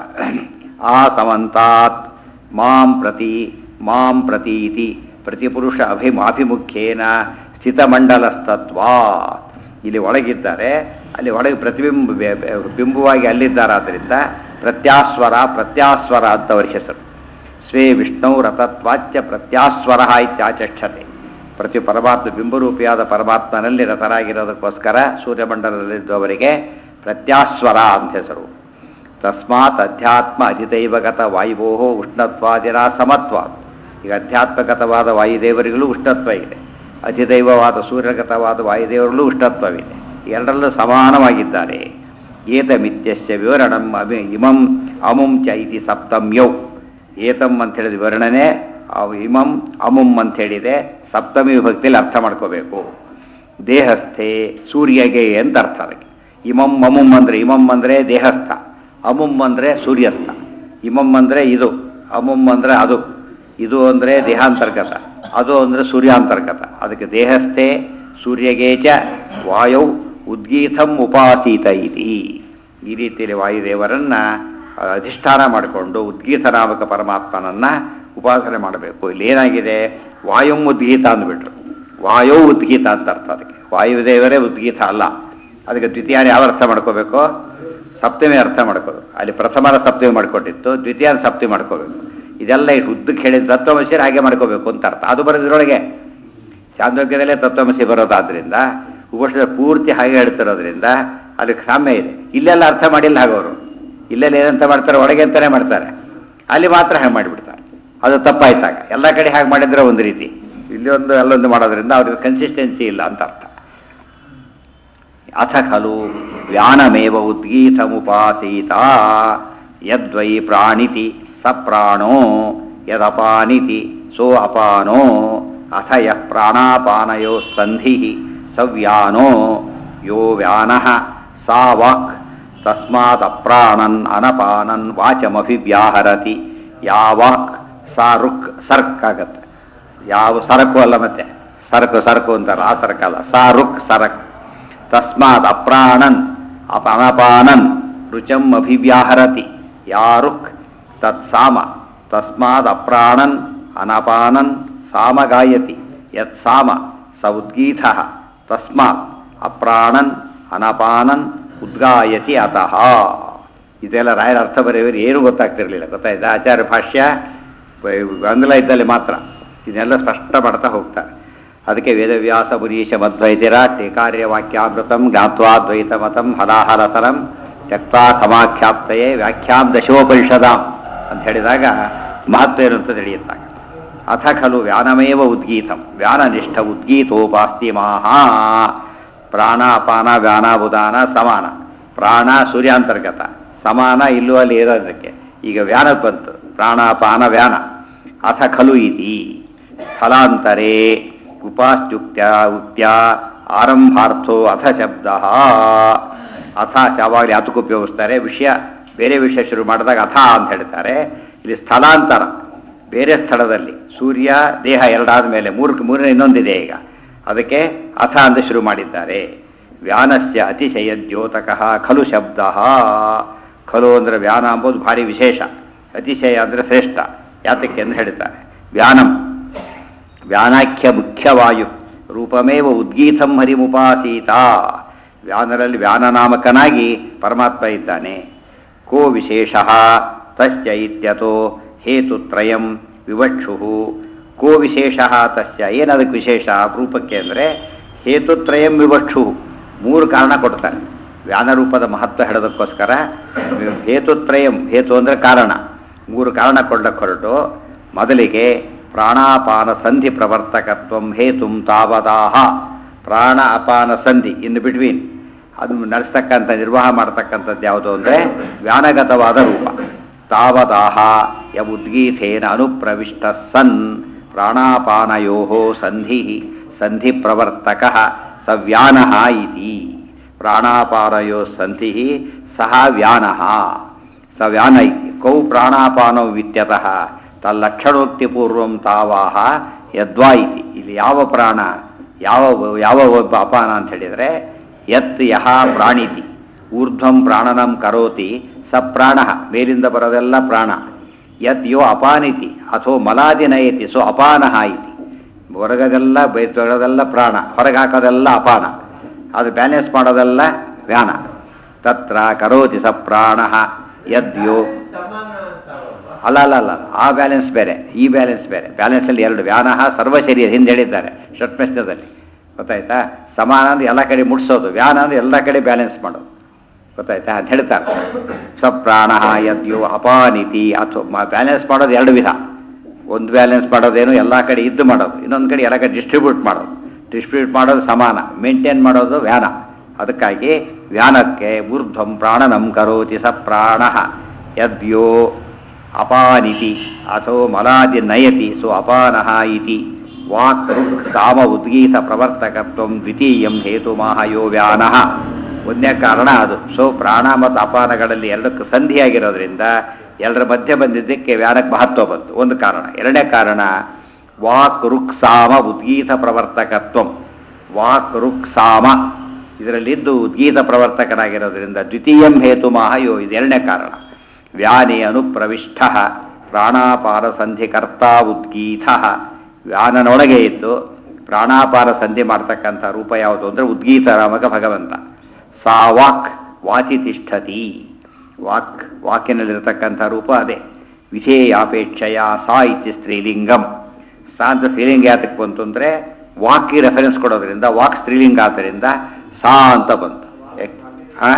ಆ ಸಮಂತಾತ್ ಮಾಂ ಪ್ರತಿ ಮಾಂ ಪ್ರತಿ ಇತಿ ಪ್ರತಿಪುರುಷ ಅಭಿಮಾಭಿಮುಖ್ಯೇನ ಸ್ಥಿತಮಂಡಲಸ್ತತ್ವಾ ಇಲ್ಲಿ ಒಳಗಿದ್ದಾರೆ ಅಲ್ಲಿ ಒಳಗೆ ಪ್ರತಿಬಿಂಬ ಬೆ- ಬೆ- ಬಿಂಬವಾಗಿ ಅಲ್ಲಿದ್ದಾರಾದ್ದರಿಂದ ಪ್ರತ್ಯಾಸ್ವರ ಪ್ರತ್ಯಾಸ್ವರ ಅಂತ ಅವ್ರ ಹೆಸರು ಸ್ವೇ ವಿಷ್ಣು ರಥತ್ವಾಚ್ಯ ಪ್ರತ್ಯಾಸ್ವರ ಇತ್ಯಾಚಕ್ಷತೆ ಪ್ರತಿ ಪರಮಾತ್ಮ ಬಿಂಬರೂಪಿಯಾದ ಪರಮಾತ್ಮನಲ್ಲಿ ರಥರಾಗಿರೋದಕ್ಕೋಸ್ಕರ ಸೂರ್ಯಮಂಡಲದಲ್ಲಿದ್ದವರಿಗೆ ಪ್ರತ್ಯಾಸ್ವರ ಅಂತ ಹೆಸರು ತಸ್ಮಾತ್ ಅಧ್ಯಾತ್ಮ ಅಧಿದೈವಗತ ವಾಯುವೋ ಉಷ್ಣತ್ವಾದಿರ ಸಮತ್ವ ಈಗ ಅಧ್ಯಾತ್ಮಗತವಾದ ವಾಯುದೇವರಿಗೂ ಉಷ್ಣತ್ವ ಇದೆ ಅಧಿದೈವವಾದ ಸೂರ್ಯಗತವಾದ ವಾಯುದೇವರಿಗೂ ಉಷ್ಣತ್ವವಿದೆ ಎರಡರಲ್ಲೂ ಸಮಾನವಾಗಿದ್ದಾರೆ ಏತಮಿತ್ಯಸ್ಯ ವಿವರಣಂ ಅಮಿ ಇಮಂ ಅಮುಂ ಚ ಇತಿ ಸಪ್ತಮ್ಯೌ ಏತಂ ಅಂತ ಹೇಳಿದ ವಿವರಣನೆ ಅವ್ ಇಮಂ ಅಮುಂ ಅಂತ ಹೇಳಿದೆ ಸಪ್ತಮಿ ವಿಭಕ್ತಿಯಲ್ಲಿ ಅರ್ಥ ಮಾಡ್ಕೋಬೇಕು ದೇಹಸ್ಥೆ ಸೂರ್ಯಗೆ ಅಂತ ಅರ್ಥ ಅದಕ್ಕೆ ಇಮಂ ಅಮುಂ ಅಂದರೆ ಇಮಂ ಅಂದರೆ ದೇಹಸ್ಥ ಅಮುಂ ಅಂದರೆ ಸೂರ್ಯಸ್ಥ ಇಮಂ ಅಂದರೆ ಇದು ಅಮುಂ ಅಂದರೆ ಅದು ಇದು ಅಂದರೆ ದೇಹಾಂತರ್ಗತ ಅದು ಅಂದರೆ ಸೂರ್ಯಾಂತರ್ಗತ ಅದಕ್ಕೆ ದೇಹಸ್ಥೆ ಸೂರ್ಯಗೆ ಚ ವಾಯೌ ಉದ್ಗೀತಂ ಉಪಾಸೀತ ಇತಿ ಈ ರೀತಿಯಲ್ಲಿ ವಾಯುದೇವರನ್ನ ಆ, ಅಧಿಷ್ಠಾನ ಮಾಡಿಕೊಂಡು ಉದ್ಗೀತ ನಾಮಕ ಪರಮಾತ್ಮನನ್ನ ಉಪಾಸನೆ ಮಾಡಬೇಕು ಇಲ್ಲಿ ಏನಾಗಿದೆ ವಾಯುಂ ಉದ್ಗೀತ ಅಂದ್ಬಿಟ್ರು ವಾಯು ಉದ್ಗೀತ ಅಂತ ಅರ್ಥ ಅದಕ್ಕೆ ವಾಯುದೇವರೇ ಉದ್ಗೀತ ಅಲ್ಲ ಅದಕ್ಕೆ ದ್ವಿತೀಯನ ಯಾವ ಅರ್ಥ ಮಾಡ್ಕೋಬೇಕು ಸಪ್ತಮಿ ಅರ್ಥ ಮಾಡ್ಕೋಬೇಕು ಅಲ್ಲಿ ಪ್ರಥಮನ ಸಪ್ತಮಿ ಮಾಡ್ಕೊಟ್ಟಿತ್ತು ದ್ವಿತೀಯನ ಸಪ್ತಮಿ ಮಾಡ್ಕೋಬೇಕು ಇದೆಲ್ಲ ಈ ಉದ್ದಕ್ಕೆ ಹೇಳಿದ ತತ್ವಮಸಿರು ಹಾಗೆ ಮಾಡ್ಕೋಬೇಕು ಅಂತ ಅರ್ಥ ಅದು ಬರೋದ್ರೊಳಗೆ ಚಾಂದೋಗ್ಯದಲ್ಲೇ ತತ್ವಮಸಿ ಬರೋದಾದ್ರಿಂದ ಉಪನಿಷತ್ ಪೂರ್ತಿ ಹಾಗೆ ಹೇಳ್ತಿರೋದ್ರಿಂದ ಅಲ್ಲಿ ಸಾಮ್ಯ ಇದೆ ಇಲ್ಲೆಲ್ಲ ಅರ್ಥ ಮಾಡಿಲ್ಲ ಹಾಗವರು ಇಲ್ಲೆಲ್ಲ ಏನಂತ ಮಾಡ್ತಾರೆ ಒಳಗೆ ಅಂತಾನೆ ಮಾಡ್ತಾರೆ ಅಲ್ಲಿ ಮಾತ್ರ ಹಾಗೆ ಮಾಡಿಬಿಡ್ತಾರೆ ಅದು ತಪ್ಪಾಯ್ತಾಗ ಎಲ್ಲ ಕಡೆ ಹಾಗೆ ಮಾಡಿದ್ರೆ ಒಂದು ರೀತಿ ಇಲ್ಲಿ ಒಂದು ಅಲ್ಲೊಂದು ಮಾಡೋದ್ರಿಂದ ಅವ್ರಿಗೆ ಕನ್ಸಿಸ್ಟೆನ್ಸಿ ಇಲ್ಲ ಅಂತ ಅರ್ಥ ಅಥ ಖಲು ವ್ಯಾನಮೇವ ಉದ್ಗೀತಮುಪಾಸೀತ ಯದ್ವೈ ಪ್ರಾಣಿತಿ ಸ ಪ್ರಾಣೋ ಯದಪಾನಿತಿ ಸೋ ಅಪಾನೋ ಅಥ ಯಃ ಪ್ರಾಣಾಪಾನಯೋ ಸಂಧಿ ಸವ್ಯಾನೋ ಯೋ ವ್ಯಾನಃ ಸಾ ವಾಕ್ ತಸ್ಮಾದಪ್ರಾಣನ್ ಅನಪಾನನ್ ವಾಚಮಭಿವ್ಯಾಹರತಿ ಯಾವಾಕ್ ಸಾ ರುಕ್ ಸರ್ಕ್ ಆಗತ್ತೆ ಯಾವ ಸರಕು ಅಲ್ಲ ಮತ್ತೆ ಸರಕು ಸರಕು ಅಂತಾರ ಆ ಸರಕಲ್ಲ ಸಾ ರುಕ್ ಸರಕ್ ತಸ್ಮಾತ್ ಅಪ್ರಾಣನ್ ಅಪ ಅನಪಾನನ್ ರುಚಂ ಅಭಿವ್ಯಾಹರತಿ ಯಾರುಕ್ ತತ್ ಸಾಮ ತಸ್ಮಾದ್ ಅಪ್ರಾಣನ್ ಅನಪಾನನ್ ಸಾಮ ಗಾಯತಿ ಯತ್ ಸಾಮ ಸ ಉದ್ಗೀತ ತಸ್ಮಾತ್ ಅಪ್ರಾಣನ್ ಅನಪಾನನ್ ಉದ್ಗಾಯತಿ ಅತಃ ಇದೆಲ್ಲ ರಾಯರ ಅರ್ಥ ಬರೆಯೋರು ಏನು ಗೊತ್ತಾಗ್ತಿರ್ಲಿಲ್ಲ ಗೊತ್ತಾಯ್ತಾ ಆಚಾರ್ಯ ಭಾಷ್ಯ ಗೊಂದಲ ಇದ್ದಲ್ಲಿ ಮಾತ್ರ ಇದನ್ನೆಲ್ಲ ಸ್ಪಷ್ಟ ಮಾಡ್ತಾ ಹೋಗ್ತಾರೆ ಅದಕ್ಕೆ ವೇದವ್ಯಾಸ ಮುನೀಶ ಮಧ್ವೈತಿರ ಟೀಕಾರ್ಯ ವಾಕ್ಯಾಮೃತಂ ಜ್ಞಾತ್ವಾ ದ್ವೈತ ಮತಂ ಹಲಾಹಲತರಂ ತ್ಯಕ್ತಾ ಸಮಾಖ್ಯಾಪ್ತಯೇ ವ್ಯಾಖ್ಯಾಂ ದಶೋಪನಿಷದಾಂ ಅಂತ ಹೇಳಿದಾಗ ಮಹತ್ವ ಏನು ಅಂತ ತಿಳಿಯುತ್ತಾಗ ಅಥ ಖಲು ವ್ಯಾನಮೇವ ಉದ್ಗೀತಂ ವ್ಯಾನನಿಷ್ಠ ಉದ್ಗೀತೋಪಾಸ್ತಿ ಮಹಾ ಪ್ರಾಣ ಅಪಾನ ವ್ಯಾನ ಬುಧಾನ ಸಮಾನ ಪ್ರಾಣ ಸೂರ್ಯಾಂತರ್ಗತ ಸಮಾನ ಇಲ್ಲೂ ಅಲ್ಲಿ ಇರೋದಕ್ಕೆ ಈಗ ವ್ಯಾನಕ್ಕೆ ಬಂತು ಪ್ರಾಣ ಅಪಾನ ವ್ಯಾನ ಅಥ ಖಲು ಇತಿ ಸ್ಥಳಾಂತರೇ ಉಪಾಸ್ಯುಕ್ತ್ಯ ಉಕ್ತ್ಯ ಆರಂಭಾರ್ಥೋ ಅಥ ಶಬ್ದ ಅಥ ಯಾವಾಗಲೂ ಯಾತಕ್ಕೆ ಉಪಯೋಗಿಸ್ತಾರೆ ವಿಷಯ ಬೇರೆ ವಿಷಯ ಶುರು ಮಾಡಿದಾಗ ಅಥ ಅಂತ ಹೇಳ್ತಾರೆ ಇಲ್ಲಿ ಸ್ಥಳಾಂತರ ಬೇರೆ ಸ್ಥಳದಲ್ಲಿ ಸೂರ್ಯ ದೇಹ ಎರಡಾದ ಮೇಲೆ ಮೂರು ಮೂರನೇ ಇನ್ನೊಂದಿದೆ ಈಗ ಅದಕ್ಕೆ ಅಥ ಅಂತ ಶುರು ಮಾಡಿದ್ದಾರೆ ವ್ಯಾನಸ್ಯ ಅತಿಶಯ ದ್ಯೋತಕ ಖಲು ಶಬ್ದ ಖಲು ಅಂದರೆ ವ್ಯಾನ ಅಂಬೋದು ಭಾರಿ ವಿಶೇಷ ಅತಿಶಯ ಅಂದರೆ ಶ್ರೇಷ್ಠ ಯಾತಕ್ಕೆ ಎಂದು ಹೇಳ್ತಾರೆ ವ್ಯಾನಂ ವ್ಯಾನಾಖ್ಯ ಮುಖ್ಯವಾಯು ರೂಪಮೇವ ಉದ್ಗೀತಂ ಹರಿಮುಪಾಸೀತ ವ್ಯಾನರಲ್ಲಿ ವ್ಯಾನನಾಮಕನಾಗಿ ಪರಮಾತ್ಮ ಇದ್ದಾನೆ ಕೋ ವಿಶೇಷ ತಸ್ಯ ಇತ್ಯತೋ ಹೇತುತ್ರಯಂ ವಿವಕ್ಷು ಕೋ ವಿಶೇಷ ತಸ್ಯ ಏನದಕ್ಕೆ ವಿಶೇಷ ರೂಪಕ್ಕೆ ಅಂದರೆ ಹೇತುತ್ರಯಂ ವಿವಕ್ಷು ಮೂರು ಕಾರಣ ಕೊಡ್ತಾರೆ ವ್ಯಾನ ರೂಪದ ಮಹತ್ವ ಹೇಳೋದಕ್ಕೋಸ್ಕರ ಹೇತುತ್ರಯಂ ಹೇತು ಅಂದರೆ ಕಾರಣ ಮೂರು ಕಾರಣ ಕೊಂಡಕ್ಕೆ ಹೊರಟು ಮೊದಲಿಗೆ ಪ್ರಾಣಾಪಾನ ಸಂಧಿ ಪ್ರವರ್ತಕತ್ವಂ ಹೇತುಂ ತಾವದಾಹ ಪ್ರಾಣ ಅಪಾನ ಸಂಧಿ ಇನ್ ಬಿಟ್ವೀನ್ ಅದು ನಡೆಸ್ತಕ್ಕಂಥ ನಿರ್ವಾಹ ಮಾಡ್ತಕ್ಕಂಥದ್ದು ಯಾವುದು ಅಂದರೆ ವ್ಯಾನಗತವಾದ ರೂಪ ತಾವದಾಹ ಯ ಉದ್ಗೀತೇನ ಅನುಪ್ರವಿಷ್ಟ ಸನ್ ಪ್ರಾಣಾಪಾನಯೋ ಸಂಧಿ ಸಂಧಿ ಪ್ರವರ್ತಕ ಸ ವ್ಯಾನ ಇತಿ ಪ್ರಾಣಾಪಾನಯೋ ಸಂಧಿ ಸಹ ವ್ಯಾನ ಸ ವ್ಯಾನ ಇತಿ ಕೌ ಪ್ರಾಣಾಪಾನೌ ವಿತ್ಯತಃ ತಲ್ಲಕ್ಷಣೋಕ್ತಿಪೂರ್ವಂ ತಾವಾಹ ಯದ್ವಾ ಇತಿ ಇಲ್ಲಿ ಯಾವ ಪ್ರಾಣ ಯಾವ ಯಾವ ಒಬ್ಬ ಅಪಾನ ಅಂತ ಹೇಳಿದರೆ ಯತ್ ಯಹ ಪ್ರಾಣಿತಿ ಊರ್ಧ್ವಂ ಪ್ರಾಣನಂ ಕರೋತಿ ಸ ಪ್ರಾಣ ಮೇಲಿಂದ ಬರೋದೆಲ್ಲ ಪ್ರಾಣ ಯತ್ ಯೋ ಅಪಾನಿತಿ ಅಥೋ ಮಲಾದಿ ನಯತಿ ಸೊ ಅಪಾನ ಇತಿ ಹೊರಗದೆಲ್ಲ ಬೈತೊಳದೆಲ್ಲ ಪ್ರಾಣ ಹೊರಗೆ ಹಾಕೋದೆಲ್ಲ ಅಪಾನ ಅದು ಬ್ಯಾಲೆನ್ಸ್ ಮಾಡೋದೆಲ್ಲ ವ್ಯಾನ ತತ್ರ ಕರೋತಿ ಸ ಪ್ರಾಣ ಯದ್ಯೋ ಅಲ್ಲ ಅಲ್ಲ ಅಲ್ಲ ಆ ಬ್ಯಾಲೆನ್ಸ್ ಬೇರೆ ಈ ಬ್ಯಾಲೆನ್ಸ್ ಬೇರೆ ಬ್ಯಾಲೆನ್ಸಲ್ಲಿ ಎರಡು ವ್ಯಾನ ಸರ್ವ ಶರೀರ ಹಿಂದೆ ಹೇಳಿದ್ದಾರೆ ಷಟ್ಮಸ್ಯದಲ್ಲಿ ಗೊತ್ತಾಯ್ತಾ ಸಮಾನ ಅಂದ್ರೆ ಎಲ್ಲ ಕಡೆ ಮುಟ್ಸೋದು ವ್ಯಾನ ಅಂದ್ರೆ ಎಲ್ಲ ಕಡೆ ಬ್ಯಾಲೆನ್ಸ್ ಮಾಡೋದು ಗೊತ್ತಾಯ್ತಾ ಅಂತ ಹೇಳ್ತಾರೆ ಸಪ್ರಾಣ ಯದ್ಯೋ ಅಪಾನಿತಿ ಅಥವಾ ಬ್ಯಾಲೆನ್ಸ್ ಮಾಡೋದು ಎರಡು ವಿಧ ಒಂದು ಬ್ಯಾಲೆನ್ಸ್ ಮಾಡೋದೇನು ಎಲ್ಲ ಕಡೆ ಇದ್ದು ಮಾಡೋದು ಇನ್ನೊಂದು ಕಡೆ ಎಲ್ಲ ಕಡೆ ಡಿಸ್ಟ್ರಿಬ್ಯೂಟ್ ಮಾಡೋದು ಡಿಸ್ಟ್ರಿಬ್ಯೂಟ್ ಮಾಡೋದು ಸಮಾನ ಮೇಂಟೈನ್ ಮಾಡೋದು ವ್ಯಾನ ಅದಕ್ಕಾಗಿ ವ್ಯಾನಕ್ಕೆ ಊರ್ಧ್ವಂ ಪ್ರಾಣನಂ ಕರೋತಿ ಸ ಪ್ರಾಣ ಯದ್ಯೋ ಅಪಾನಿತಿ ಅಥೋ ಮಲಾದಿ ನಯತಿ ಸೊ ಅಪಾನಃ ಇತಿ ವಾಕ್ ರುಕ್ ಸಾಮ ಉದ್ಗೀತ ಪ್ರವರ್ತಕತ್ವಂ ದ್ವಿತೀಯಂ ಹೇತುಮಾಹಯೋ ವ್ಯಾನಃ ಒಂದನೇ ಕಾರಣ ಅದು ಸೊ ಪ್ರಾಣ ಮತ್ತು ಅಪಾನಗಳಲ್ಲಿ ಎರಡಕ್ಕೂ ಸಂಧಿಯಾಗಿರೋದ್ರಿಂದ ಎಲ್ಲರ ಮಧ್ಯೆ ಬಂದಿದ್ದಕ್ಕೆ ವ್ಯಾನಕ್ಕೆ ಮಹತ್ವ ಬಂತು ಒಂದು ಕಾರಣ ಎರಡನೇ ಕಾರಣ ವಾಕ್ ರುಕ್ ಸಾಮ ಉದ್ಗೀತ ಪ್ರವರ್ತಕತ್ವಂ ವಾಕ್ ರುಕ್ ಸಾಮ ಇದರಲ್ಲಿದ್ದು ಉದ್ಗೀತ ಪ್ರವರ್ತಕನಾಗಿರೋದ್ರಿಂದ ದ್ವಿತೀಯಂ ಹೇತು ಮಾಹಯೋ ಇದು ಎರಡನೇ ಕಾರಣ ವ್ಯಾನೇ ಅನುಪ್ರವಿಷ್ಟ ಪ್ರಾಣಾಪಾರ ಸಂಧಿಕರ್ತ ಉದ್ಗೀತ ವ್ಯಾನನೊಳಗೆ ಇದ್ದು ಪ್ರಾಣಾಪಾರ ಸಂಧಿ ಮಾಡ್ತಕ್ಕಂಥ ರೂಪ ಯಾವುದು ಅಂದರೆ ಉದ್ಗೀತ ರಾಮಕ ಭಗವಂತ ಸಾ ವಾಕ್ ವಾಚಿ ತಿಷ್ಠತಿ ವಾಕ್ ವಾಕಿನಲ್ಲಿರತಕ್ಕಂಥ ರೂಪ ಅದೇ ವಿಧೇಯಾಪೇಕ್ಷೆಯ ಸಾ ಇತಿ ಸ್ತ್ರೀಲಿಂಗಂ ಸಾ ಅಂತ ಸ್ತ್ರೀಲಿಂಗ ಯಾತಕ್ಕೆ ಬಂತು ಅಂದರೆ ವಾಕ್ಗೆ ರೆಫರೆನ್ಸ್ ಕೊಡೋದ್ರಿಂದ ವಾಕ್ ಸ್ತ್ರೀಲಿಂಗ ಆದ್ದರಿಂದ ಸಾ ಅಂತ ಬಂತು ಯಾಕ್- ಆ?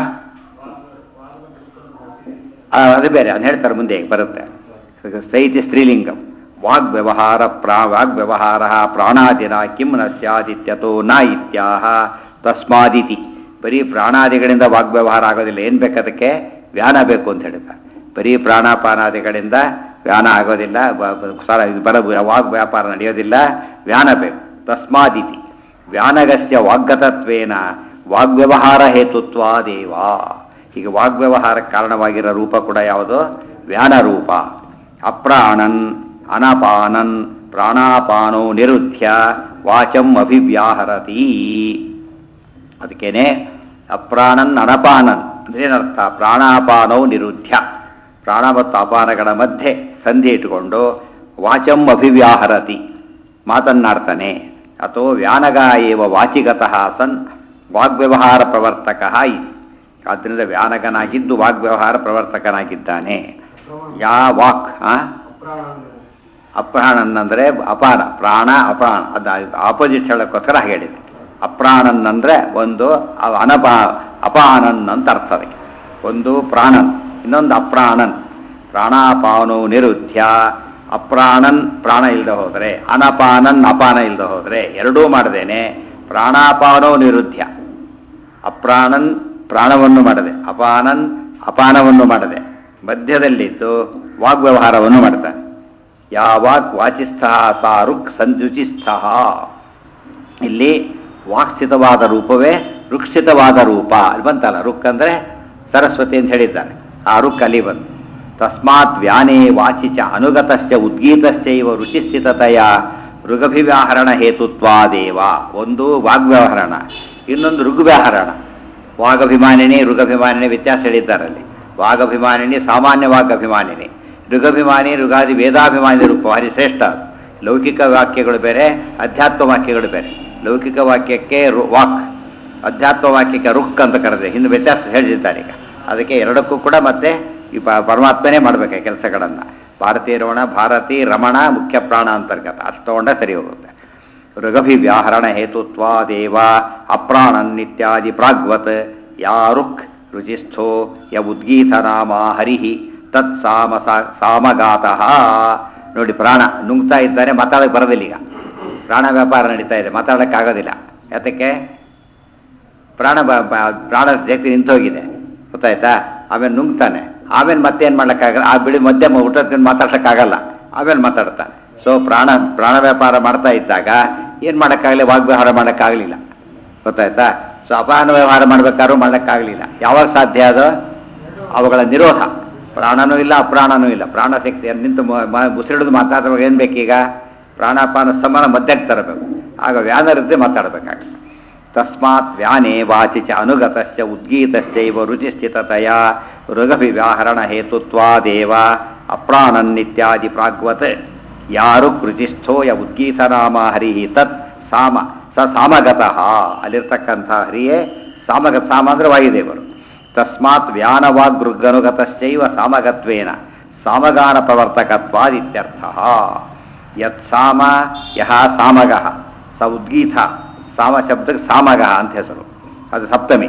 ಆ, ಅದು ಬೇರೆ ಅದು ಹೇಳ್ತಾರೆ ಮುಂದೆ ಬರುತ್ತೆ ಸೈತಿ ಸ್ತ್ರೀಲಿಂಗಂ ವಾಗ್ ವ್ಯವಹಾರ ಪ್ರಾ ವಾಗ್ ವ್ಯವಹಾರ ಪ್ರಾಣಾದಿನ ಕಿಂ ನ ಸ್ಯಾದಿತ್ಯತೋ ನ ಇತ್ಯಾಹ ತಸ್ಮಾದಿತಿ ಬರೀ ಪ್ರಾಣಾದಿಗಳಿಂದ ವಾಗ್ವ್ಯವಹಾರ ಆಗೋದಿಲ್ಲ ಏನು ಬೇಕದಕ್ಕೆ ವ್ಯಾನ ಬೇಕು ಅಂತ ಹೇಳಿದ್ದಾರೆ ಬರೀ ಪ್ರಾಣಾಪಾನಾದಿಗಳಿಂದ ವ್ಯಾನ ಆಗೋದಿಲ್ಲ ಬ- ಬ- ಸಾರ ಇದು ಬರ ವಾಗ್ ವ್ಯಾಪಾರ ನಡೆಯೋದಿಲ್ಲ ವ್ಯಾನ ಬೇಕು ತಸ್ಮಾದಿತಿ ವ್ಯಾನಗಸ್ಯ ವಾಗ್ಗತತ್ವೇನ ವಾಗ್ವ್ಯವಹಾರ ಹೇತುತ್ವಾದೇವ ಈಗ ವಾಗ್ವ್ಯವಹಾರಕ್ಕೆ ಕಾರಣವಾಗಿರೋ ರೂಪ ಕೂಡ ಯಾವುದು ವ್ಯಾನ ರೂಪ ಅಪ್ರಾಣನ್ ಅನಪಾನನ್ ಪ್ರಾಣಾಪಾನೋ ನಿರುದ್ಧ್ಯ ವಾಚಂ ಅಭಿವ್ಯಾಹರತಿ ಅದಕ್ಕೇನೆ ಅಪ್ರಾಣನ್ ಅನಪಾನನ್ ಏನರ್ಥ ಪ್ರಾಣಾಪಾನೋ ನಿರುದ್ಧ್ಯ ಪ್ರಾಣ ಮತ್ತು ಅಪಾನಗಳ ಮಧ್ಯೆ ಸಂಧಿ ಇಟ್ಟುಕೊಂಡು ವಾಚಂ ಅಭಿವ್ಯಾಹರತಿ ಮಾತನ್ನಾಡ್ತಾನೆ ಅಥವಾ ವ್ಯಾನಗ ಏವ ವಾಚಿಗತಃ ಸನ್ ವಾಗ್ವ್ಯವಹಾರ ಪ್ರವರ್ತಕ ಇತಿ ಆದ್ದರಿಂದ ವ್ಯಾನಗನಾಗಿದ್ದು ವಾಗ್ವ್ಯವಹಾರ ಪ್ರವರ್ತಕನಾಗಿದ್ದಾನೆ ಯಾ ವಾಕ್ ಆ? ಅಪ್ರಾಣನ್ ಅಂದರೆ ಅಪಾನ ಪ್ರಾಣ ಅಪಾನ ಅದು ಆಪೋಸಿಟ್ ಹೇಳೋಕ್ಕೋಸ್ಕರ ಹಾಗೆ ಹೇಳಿದೆ ಅಪ್ರಾಣನ್ ಅಂದರೆ ಒಂದು ಅ- ಅನಪಾ ಅಪಾನನ್ ಅಂತ ಅರ್ಥ ಅದಕ್ಕೆ ಒಂದು ಪ್ರಾಣನ್ ಇನ್ನೊಂದು ಅಪ್ರಾಣನ್ ಪ್ರಾಣಾಪಾನೋ ನಿರುದ್ಧ್ಯ ಅಪ್ರಾಣನ್ ಪ್ರಾಣ ಇಲ್ಲದೆ ಹೋದರೆ ಅನಪಾನನ್ ಅಪಾನ ಇಲ್ಲದೆ ಹೋದರೆ ಎರಡೂ ಮಾಡದೇನೆ ಪ್ರಾಣಾಪಾನೋ ನಿರುದ್ಧ್ಯ ಅಪ್ರಾಣನ್ ಪ್ರಾಣವನ್ನು ಮಾಡದೆ ಅಪಾನನ್ ಅಪಾನವನ್ನು ಮಾಡದೆ ಮಧ್ಯದಲ್ಲಿದ್ದು ವಾಗ್ವ್ಯವಹಾರವನ್ನು ಮಾಡ್ತಾನೆ ಯಾವಾಗ್ ವಾಚಿಸ್ಥ ಸಾ ರುಕ್ ಸಂಜುಚಿಸ್ಥ ಇಲ್ಲಿ ವಾಕ್ಸ್ಥಿತವಾದ ರೂಪವೇ ರುಕ್ಷಿತವಾದ ರೂಪ ಅಲ್ಲಿ ಬಂತಲ್ಲ ರುಕ್ ಅಂದರೆ ಸರಸ್ವತಿ ಅಂತ ಹೇಳಿದ್ದಾನೆ ಆ ರುಕ್ ಅಲ್ಲಿ ಬಂತು ತಸ್ಮಾತ್ ವ್ಯಾನೇ ವಾಚಿ ಚ ಅನುಗತಸ್ಯ ಉದ್ಗೀತಸ್ಯೈವ ರುಚಿಸ್ಥಿತತೆಯ ಮೃಗಭಿವ್ಯಾಹರಣ ಹೇತುತ್ವಾದೇವ ಒಂದು ವಾಗ್ವ್ಯವಹರಣ ಇನ್ನೊಂದು ಋಗ್ವ್ಯಾಹರಣ ವಾಗಭಿಮಾನಿನಿ ಋಗಭಿಮಾನಿನಿ ವ್ಯತ್ಯಾಸ ಹೇಳಿದ್ದಾರಲ್ಲಿ ವಾಗಭಿಮಾನಿನಿ ಸಾಮಾನ್ಯ ವಾಗಭಿಮಾನಿನಿ ಋಗಭಿಮಾನಿ ಋಗಾದಿ ವೇದಾಭಿಮಾನಿ ರೂಪ ಭಾರಿ ಶ್ರೇಷ್ಠ ಅದು. ಲೌಕಿಕ ವಾಕ್ಯಗಳು ಬೇರೆ ಅಧ್ಯಾತ್ಮ ವಾಕ್ಯಗಳು ಬೇರೆ ಲೌಕಿಕ ವಾಕ್ಯಕ್ಕೆ ರು- ವಾಕ್ ಅಧ್ಯಾತ್ಮ ವಾಕ್ಯಕ್ಕೆ ರುಕ್ ಅಂತ ಕರೆದ್ರೆ ಹಿಂದೆ ವ್ಯತ್ಯಾಸ ಹೇಳಿದ್ದಾರೆ ಈಗ ಅದಕ್ಕೆ ಎರಡಕ್ಕೂ ಕೂಡ ಮತ್ತೆ ಈ ಪ- ಪರಮಾತ್ಮನೇ ಮಾಡಬೇಕು ಕೆಲಸಗಳನ್ನು ಭಾರತೀಯ ರಮಣ ಭಾರತಿ ರಮಣ ಮುಖ್ಯ ಪ್ರಾಣ ಅಂತರ್ಗತ ಅಷ್ಟು ತಗೊಂಡ್ರೆ ಸರಿ ಹೋಗುತ್ತೆ ಋಗಭಿ ವ್ಯಾಹರಣ ಹೇತುತ್ವಾದೇವ ಅಪ್ರಾಣನ್ನಿತ್ಯಾದಿ ಪ್ರಾಗ್ವತ್ ಯಾರುಕ್ ರುಚಿಸ್ಥೋ ಯ ಉದ್ಗೀತ ನಾಮ ಹರಿಹಿ ತತ್ ಸಾಮ ಸಾ- ಸಾಮಗಾತಃ ನೋಡಿ ಪ್ರಾಣ ನುಂಗ್ತಾ ಇದ್ದಾನೆ ಮಾತಾಡಕ್ಕೆ ಬರೋದಿಲ್ಲ ಈಗ ಪ್ರಾಣ ವ್ಯಾಪಾರ ನಡೀತಾ ಇದೆ ಮಾತಾಡೋಕ್ಕಾಗೋದಿಲ್ಲ ಯಾತಕ್ಕೆ ಪ್ರಾಣ ಬ- ಬ- ಪ್ರಾಣ ಶಕ್ತಿ ನಿಂತೋಗಿದೆ ಗೊತ್ತಾಯ್ತಾ ಆಮೇಲೆ ನುಂಗ್ತಾನೆ ಆಮೇಲೆ ಮತ್ತೇನು ಮಾಡ್ಲಿಕ್ಕಾಗಲ್ಲ ಆ ಬಿಡಿ ಮಧ್ಯೆ ಊಟ ತಿಂದು ಮಾತಾಡ್ಸೋಕ್ಕಾಗಲ್ಲ ಆಮೇಲೆ ಮಾತಾಡ್ತಾನೆ ಸೊ ಪ್ರಾಣ ಪ್ರಾಣ ವ್ಯಾಪಾರ ಮಾಡ್ತಾ ಇದ್ದಾಗ ಏನು ಮಾಡೋಕ್ಕಾಗಲಿ ವಾಗ್ವ್ಯವಹಾರ ಮಾಡೋಕ್ಕಾಗಲಿಲ್ಲ ಗೊತ್ತಾಯ್ತಾ ಸೊ ಅಪಾನ ವ್ಯವಹಾರ ಮಾಡ್ಬೇಕಾದ್ರೂ ಮಾಡೋಕ್ಕಾಗಲಿಲ್ಲ ಯಾವಾಗ ಸಾಧ್ಯ ಅದು ಅವುಗಳ ನಿರೋಧ ಪ್ರಾಣನೂ ಇಲ್ಲ ಅಪ್ರಾಣನೂ ಇಲ್ಲ ಪ್ರಾಣ ಶಕ್ತಿ ನಿಂತು ಮ- ಮ- ಉಸಿರಿಡಿದು ಮಾತಾಡುವಾಗ ಏನು ಬೇಕೀಗ ಪ್ರಾಣಾಪಾನ ಸಮಾನ ಮಧ್ಯಕ್ಕೆ ತರಬೇಕು ಆಗ ವ್ಯಾನರಿದ್ದೇ ಮಾತಾಡಬೇಕಾಗುತ್ತೆ ತಸ್ಮಾತ್ ವ್ಯಾನೇ ವಾಚಿ ಚ ಅನುಗತಸ್ಯ ಉದ್ಗೀತಸ್ಯೈವ ರುಚಿಸ್ಥಿತತೆಯ ಋಗಭಿ ವ್ಯಾಹರಣ ಹೇತುತ್ವಾದೇವ ಅಪ್ರಾಣನ್ನಿತ್ಯಾದಿ ಪ್ರಾಗ್ವತ್ ಯಾರು ಕೃತಿಸ್ಥೋ ಯ ಉದ್ಗೀತನಾಮ ಹರಿ ತತ್ ಸಾಮ ಸ ಸಾಮಗತಃ ಅಲ್ಲಿರ್ತಕ್ಕಂಥ ಹರಿಯೇ ಸಾಮಗತ ಸಾಮ ಅಂದರೆ ವಾಯುದೇವರು ತಸ್ಮಾತ್ ವ್ಯಾನವಾಗೃಗನುಗತಶ್ಚೈವ ಸಾಮಗತ್ವೇನ ಸಾಮಗಾನ ಪ್ರವರ್ತಕತ್ವಾದಿತ್ಯರ್ಥ ಯತ್ ಸಾಮ ಯಹ ಸಾಮಗಃ ಸ ಉದ್ಗೀತ ಸಾಮ ಶಬ್ದಕ್ಕೆ ಸಾಮಗಃ ಅಂತ ಹೆಸರು ಅದು ಸಪ್ತಮಿ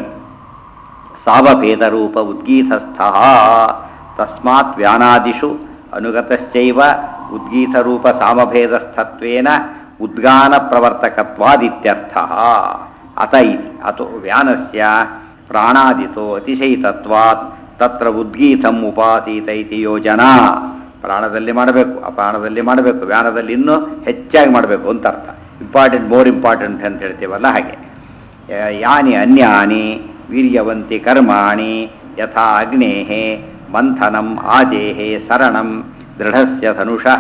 ಸಾವಭೇದರೂಪ ಉದ್ಗೀತಸ್ಥ ತಸ್ಮಾತ್ ವ್ಯಾನಾದಿಷು ಅನುಗತಶ್ಚೈವ ಉದ್ಗೀತರೂಪ ಸಾಮಭೇದಸ್ಥತ್ವೇನ ಉದ್ಗಾನ ಪ್ರವರ್ತಕತ್ವಾದಿತ್ಯರ್ಥ ಅತ ಇತಿ ಅತೋ ವ್ಯಾನಸ್ಯ ಪ್ರಾಣಾದಿತೋ ಅತಿಶಯಿತತ್ವಾತ್ ತತ್ರ ಉದ್ಗೀತಂ ಉಪಾಸೀತ ಇತಿ ಯೋಜನಾ ಪ್ರಾಣದಲ್ಲಿ ಮಾಡಬೇಕು ಅಪಾನದಲ್ಲಿ ಮಾಡಬೇಕು ವ್ಯಾನದಲ್ಲಿ ಇನ್ನೂ ಹೆಚ್ಚಾಗಿ ಮಾಡಬೇಕು ಅಂತ ಅರ್ಥ ಇಂಪಾರ್ಟೆಂಟ್ ಮೋರ್ ಇಂಪಾರ್ಟೆಂಟ್ ಅಂತ ಹೇಳ್ತೀವಲ್ಲ ಹಾಗೆ ಯ- ಯಾನಿ ಅನ್ಯಾನಿ ವೀರ್ಯವಂತಿ ಕರ್ಮಾಣಿ ಯಥಾ ಅಗ್ನೇಃ ಮಂಥನಂ ಆಜೇಃ ಸರಣಂ ದೃಢಸ್ಯ ಧನುಷಃ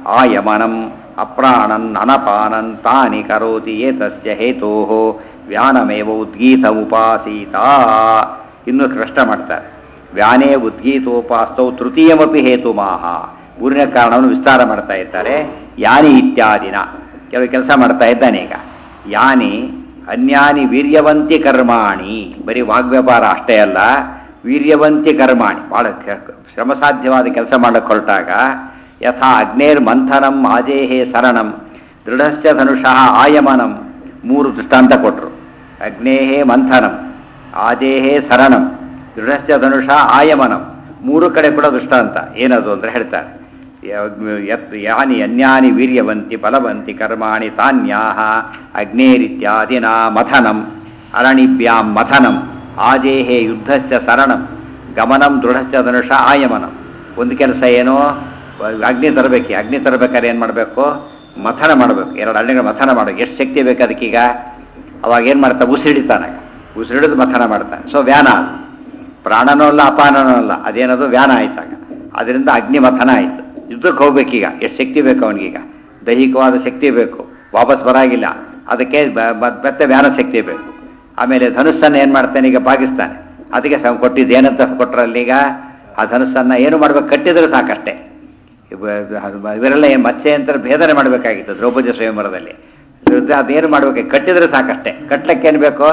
ಆಯಮನಂ ಅಪ್ರಾಣನ್ ಅನಪಾನನ್ ತಾನಿ ಕರೋತಿ ಏತಸ್ಯ ಹೇತೋಃ ವ್ಯಾನಮೇವ ಉದ್ಗೀತ ಉಪಾಸೀತ ಇನ್ನು ಕೃಷ್ಣ ಮಾಡ್ತಾರೆ ವ್ಯಾನೇ ಉದ್ಗೀತೋಪಾಸ್ತೌ ತೃತೀಯಮಪಿ ಹೇತುಮಾಹ ಮೂರನೇ ಕಾರಣವನ್ನು ವಿಸ್ತಾರ ಮಾಡ್ತಾ ಇದ್ದಾರೆ ಯಾನಿ ಇತ್ಯಾದಿನ ಕೆಲವು ಕೆಲಸ ಮಾಡ್ತಾ ಇದ್ದಾನೆ ಈಗ ಯಾನಿ ಅನ್ಯಾನಿ ವೀರ್ಯವಂತಿ ಕರ್ಮಾಣಿ ಬರೀ ವಾಗ್ವ್ಯಾಪಾರ ಅಷ್ಟೇ ಅಲ್ಲ ವೀರ್ಯವಂತಿ ಕರ್ಮಾಣಿ ಭಾಳ ಶ್ರಮಸಾಧ್ಯವಾದ ಕೆಲಸ ಮಾಡಕ್ಕೆ ಹೊರಟಾಗ ಯಥಾ ಅಗ್ನೇರ್ ಮಂಥನಂ ಆಜೇಹೇ ಸರಣಂ ದೃಢಸ್ಯ ಧನುಷಃ ಆಯಮನಂ ಮೂರು ದೃಷ್ಟಾಂತ ಕೊಟ್ಟರು ಅಗ್ನೇಹೇ ಮಂಥನಂ ಆಜೇಹೇ ಸರಣಂ ದೃಢಸ್ಯ ಧನುಷ ಆಯಮನಂ ಮೂರು ಕಡೆ ಕೂಡ ದೃಷ್ಟಾಂತ ಏನದು ಅಂದ್ರೆ ಹೇಳ್ತಾರೆ ಯ- ಯತ್ ಯಾನಿ ಅನ್ಯಾನಿ ವೀರ್ಯವಂತಿ ಬಲವಂತಿ ಕರ್ಮಾಣಿ ತಾನ್ಯಾಹ ಅಗ್ನೇರಿತ್ಯಾದಿನ ಮಥನಂ ಅರಣಿಭ್ಯಾಂ ಮಥನಂ ಆಜೇಹೇ ಯುದ್ಧಸ್ಯ ಸರಣಂ ಗಮನಂ ದೃಢಸ್ಯ ಧನುಷ ಆಯಮನಂ ಒಂದು ಕೆಲಸ ಏನೋ ಅಗ್ನಿ ತರಬೇಕು ಅಗ್ನಿ ತರಬೇಕಾದ್ರೆ ಏನು ಮಾಡಬೇಕು ಮಥನ ಮಾಡಬೇಕು ಎರಡು ಹಳ್ಳಿಗಳ ಮಥನ ಮಾಡಬೇಕು ಎಷ್ಟು ಶಕ್ತಿ ಬೇಕು ಅದಕ್ಕೀಗ ಅವಾಗ ಏನು ಮಾಡ್ತಾ ಉಸಿರಿಡಿತಾನೆ ಉಸಿರಿಡಿದು ಮಥನ ಮಾಡ್ತಾನೆ ಸೊ ವ್ಯಾನ ಅದು. ಪ್ರಾಣನೂ ಅಲ್ಲ ಅಪಾನನೂ ಅಲ್ಲ ಅದೇನದು ವ್ಯಾನ ಆಯ್ತಾಗ ಅದರಿಂದ ಅಗ್ನಿ ಮಥನ ಆಯಿತು ಯುದ್ಧಕ್ಕೆ ಹೋಗ್ಬೇಕೀಗ ಎಷ್ಟು ಶಕ್ತಿ ಬೇಕು ಅವನಿಗೀಗ ದೈಹಿಕವಾದ ಶಕ್ತಿ ಬೇಕು ವಾಪಸ್ ಬರಾಗಿಲ್ಲ ಅದಕ್ಕೆ ಬ- ಬ- ಮತ್ತೆ ವ್ಯಾನ ಶಕ್ತಿ ಬೇಕು ಆಮೇಲೆ ಧನುಸ್ಸನ್ನು ಏನು ಮಾಡ್ತಾನೆ ಈಗ ಬಾಗಿಸ್ತಾನೆ ಅದಕ್ಕೆ ಸಮ ಕೊಟ್ಟಿದ್ದು ಏನಂತ ಕೊಟ್ಟರಲ್ಲೀಗ ಆ ಧನುಸ್ಸನ್ನು ಏನು ಮಾಡ್ಬೇಕು ಕಟ್ಟಿದ್ರೆ ಸಾಕಷ್ಟೇ ಇವ- ಅದು ಇವರೆಲ್ಲ ಏನು ಮತ್ಸ್ಯ ಅಂತ ಭೇದನೆ ಮಾಡಬೇಕಾಗಿತ್ತು ದ್ರೌಪದಿ ಸ್ವಯಂವರದಲ್ಲಿ ಇದ್ರದ್ದು ಅದೇನು ಮಾಡ್ಬೇಕು ಕಟ್ಟಿದ್ರೆ ಸಾಕಷ್ಟೇ ಕಟ್ಲಕ್ಕೆ ಏನು ಬೇಕು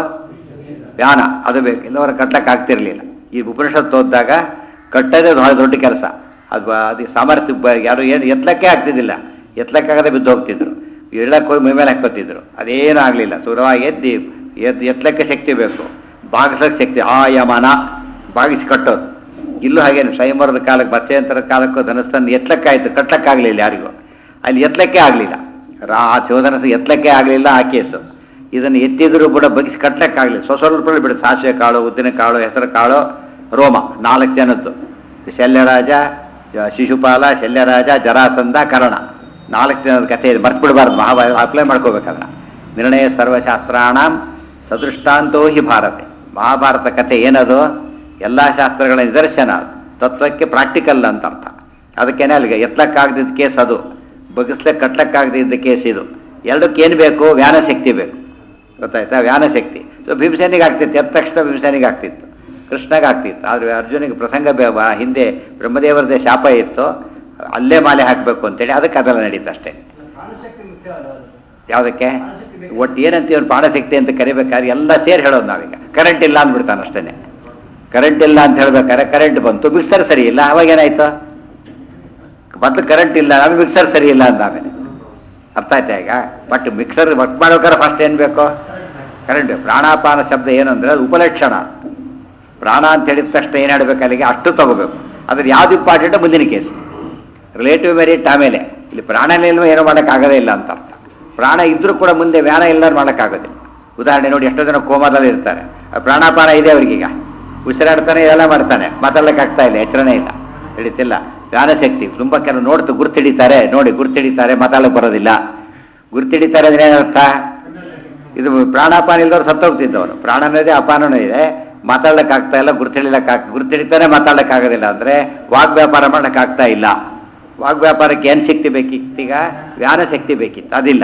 ವ್ಯಾನ ಅದು ಬೇಕು ಇಲ್ಲವರ ಕಟ್ಲಕ್ಕೆ ಆಗ್ತಿರ್ಲಿಲ್ಲ ಈ ಉಪನಿಷತ್ತು ಓದಿದಾಗ ಕಟ್ಟೋದೇ ಬಹಳ ದೊಡ್ಡ ಕೆಲಸ ಅದು ಬ- ಅದಕ್ಕೆ ಸಾಮರ್ಥ್ಯ ಬ- ಯಾರು ಏನು ಎತ್ತಲಕ್ಕೆ ಆಗ್ತಿದ್ದಿಲ್ಲ ಎತ್ತಲಕ್ಕಾಗದೆ ಬಿದ್ದು ಹೋಗ್ತಿದ್ರು ಎಳ್ಳಕ್ಕೆ ಹೋಗಿ ಮೈ ಮೇಲೆ ಹಾಕೋತಿದ್ರು ಅದೇನೂ ಆಗಲಿಲ್ಲ ಸುರವಾಗಿ ಎದ್ದಿ ಎದ್ ಎತ್ತಲಕ್ಕೆ ಶಕ್ತಿ ಬೇಕು ಬಾಗಿಸಕ್ಕೆ ಶಕ್ತಿ ಆಯಮನ ಬಾಗಿಸಿ ಕಟ್ಟೋದು ಇಲ್ಲೂ ಹಾಗೇನು ಸ್ವಯಂವರದ ಕಾಲಕ್ಕೆ ಮತ್ಸ್ಯಂತರ ಕಾಲಕ್ಕೂ ಧನಸ್ಥಾನ ಎತ್ತಲಕ್ಕಾಯ್ತು ಕಟ್ಲಕ್ಕಾಗಲಿಲ್ಲ ಯಾರಿಗೂ ಅಲ್ಲಿ ಎತ್ತಲಕ್ಕೆ ಆಗಲಿಲ್ಲ ರಾ ಶಿವಧನಸ್ಸು ಎತ್ತಲಕ್ಕೆ ಆಗಲಿಲ್ಲ ಆ ಕೇಸು ಇದನ್ನು ಎತ್ತಿದರೂ ಕೂಡ ಬಗ್ಗಿಸಿ ಕಟ್ಲಕ್ಕಾಗಲಿಲ್ಲ ಸ್ವ ಸ್ವಲ್ಪ ಬಿಡು ಸಾಸಿವೆ ಕಾಳು ಉದ್ದಿನ ಕಾಳು ಹೆಸರು ಕಾಳು ರೋಮ ನಾಲ್ಕು ಜನದ್ದು ಶಲ್ಯರಾಜ ಜ- ಶಿಶುಪಾಲ ಶಲ್ಯರಾಜ ಜರಾಸಂಧ ಕರ್ಣ ನಾಲ್ಕು ಜನದ ಕಥೆ ಇದೆ ಮರ್ತ್ಬಿಡ್ಬಾರ್ದು ಮಹಾಭಾರತ ಅಪ್ಲೈ ಮಾಡ್ಕೋಬೇಕಲ್ಲ ನಿರ್ಣಯ ಸರ್ವಶಾಸ್ತ್ರಾಣ ಸದೃಷ್ಟಾಂತೋ ಹಿ ಭಾರತೆ ಮಹಾಭಾರತ ಕಥೆ ಏನದು ಎಲ್ಲ ಶಾಸ್ತ್ರಗಳ ನಿದರ್ಶನ ಅದು. ತತ್ವಕ್ಕೆ ಪ್ರಾಕ್ಟಿಕಲ್ ಅಂತ ಅರ್ಥ ಅದಕ್ಕೇನೆ ಅಲ್ಲಿಗೆ ಎತ್ತಲಕ್ಕಾಗದಿದ್ದ ಕೇಸ್ ಅದು ಬಗ್ಗಿಸ್ಲಿಕ್ಕೆ ಕಟ್ಲಕ್ಕಾಗದಿದ್ದ ಕೇಸ್ ಇದು ಎರಡಕ್ಕೆ ಏನು ಬೇಕು ವ್ಯಾನ ಶಕ್ತಿ ಬೇಕು ಗೊತ್ತಾಯ್ತಾ ವ್ಯಾನ ಶಕ್ತಿ ಸೊ ಭೀಮಸೇನಿಗೆ ಆಗ್ತಿತ್ತು ಎದ್ದ ತಕ್ಷಣ ಭೀಮಸೇನಿಗೆ ಆಗ್ತಿತ್ತು ಕೃಷ್ಣಗೆ ಆಗ್ತಿತ್ತು ಆದರೆ ಅರ್ಜುನಿಗೆ ಪ್ರಸಂಗ ಬೇ- ಬ- ಹಿಂದೆ ಬ್ರಹ್ಮದೇವರದೇ ಶಾಪ ಇತ್ತು ಅಲ್ಲೇ ಮಾಲೆ ಹಾಕಬೇಕು ಅಂತೇಳಿ ಅದಕ್ಕೆ ಅದೆಲ್ಲ ನಡೀತು ಅಷ್ಟೇ ಯಾವುದಕ್ಕೆ ಒಟ್ಟು ಏನಂತೀವಿ ಅವ್ನು ಪ್ರಾಣಶಕ್ತಿ ಅಂತ ಕರಿಬೇಕಾದ್ರೆ ಎಲ್ಲ ಸೇರಿ ಹೇಳೋದು ನಾವೀಗ ಕರೆಂಟ್ ಇಲ್ಲ ಅಂದ್ಬಿಡ್ತಾನೆ ಅಷ್ಟೇ ಕರೆಂಟ್ ಇಲ್ಲ ಅಂತ ಹೇಳ್ಬೇಕಾದ್ರೆ ಕರೆಂಟ್ ಬಂತು ಮಿಕ್ಸರ್ ಸರಿ ಇಲ್ಲ ಅವಾಗ ಏನಾಯ್ತು ಮೊದಲು ಕರೆಂಟ್ ಇಲ್ಲ ಆಮೇಲೆ ಮಿಕ್ಸರ್ ಸರಿ ಇಲ್ಲ ಅಂತ ಆಮೇಲೆ ಅರ್ಥ ಆಯ್ತಾ ಈಗ ಬಟ್ ಮಿಕ್ಸರ್ ವರ್ಕ್ ಮಾಡ್ಬೇಕಾದ್ರೆ ಫಸ್ಟ್ ಏನು ಬೇಕು ಕರೆಂಟ್ ಪ್ರಾಣಾಪಾನ ಶಬ್ದ ಏನು ಅಂದರೆ ಅದು ಉಪಲಕ್ಷಣ ಪ್ರಾಣ ಅಂತ ಹೇಳಿದ ತಕ್ಷಣ ಏನು ಹೇಳಬೇಕು ಅಲ್ಲಿಗೆ ಅಷ್ಟು ತಗೋಬೇಕು ಅದ್ರ ಯಾವ್ದು ಇಂಪಾರ್ಟೆಂಟ್ ಮುಂದಿನ ಕೇಸ್ ರಿಲೇಟಿವ್ ಮೆರಿಟ್ ಆಮೇಲೆ ಇಲ್ಲಿ ಪ್ರಾಣ ನಿಲ್ವ ಏನೋ ಮಾಡೋಕ್ಕಾಗೋದೇ ಇಲ್ಲ ಅಂತ ಅರ್ಥ ಪ್ರಾಣ ಇದ್ರೂ ಕೂಡ ಮುಂದೆ ವ್ಯಾನ ಇಲ್ಲ ಮಾಡೋಕ್ಕಾಗೋದಿಲ್ಲ ಉದಾಹರಣೆ ನೋಡಿ ಎಷ್ಟೋ ಜನ ಕೋಮಾದಲ್ಲಿ ಇರ್ತಾರೆ ಆ ಪ್ರಾಣಾಪಾನ ಇದೆ ಅವ್ರಿಗೀಗ ಉಸಿರಾಡ್ತಾನೆ ಇದೆಲ್ಲ ಮಾಡ್ತಾನೆ ಮಾತಾಡ್ಲಿಕ್ಕೆ ಆಗ್ತಾ ಇಲ್ಲ ಎಚ್ಚರನೇ ಇಲ್ಲ ಹಿಡಿತಿಲ್ಲ ಜ್ಞಾನಶಕ್ತಿ ತುಂಬ ಕೆಲವು ನೋಡ್ತು ಗುರ್ತಿಡಿತಾರೆ ನೋಡಿ ಗುರ್ತಿಡಿತಾರೆ ಮಾತಾಡಕ್ಕೆ ಬರೋದಿಲ್ಲ ಗುರ್ತಿಡಿತಾರೆ ಅಂದ್ರೆ ಏನರ್ಥ ಇದು ಪ್ರಾಣಾಪಾನ ಇಲ್ದವ್ರು ಸತ್ತೋಗ್ತಿದ್ದವನು ಪ್ರಾಣನೂ ಇದೆ ಅಪಾನನೂ ಇದೆ ಮಾತಾಡ್ಲಿಕ್ಕೆ ಆಗ್ತಾ ಇಲ್ಲ ಗುರ್ತಿಡಿಲಕ್ಕೆ ಆಗ್ ಗುರ್ತಿಡಿತಾನೆ ಮಾತಾಡ್ಲಿಕ್ಕೆ ಆಗೋದಿಲ್ಲ ಅಂದ್ರೆ ವಾಗ್ ವ್ಯಾಪಾರ ಮಾಡಕ್ಕೆ ಆಗ್ತಾ ಇಲ್ಲ ವಾಗ್ ವ್ಯಾಪಾರಕ್ಕೆ ಏನು ಶಕ್ತಿ ಬೇಕಿತ್ತೀಗ ವ್ಯಾನ ಶಕ್ತಿ ಬೇಕಿತ್ತು ಅದಿಲ್ಲ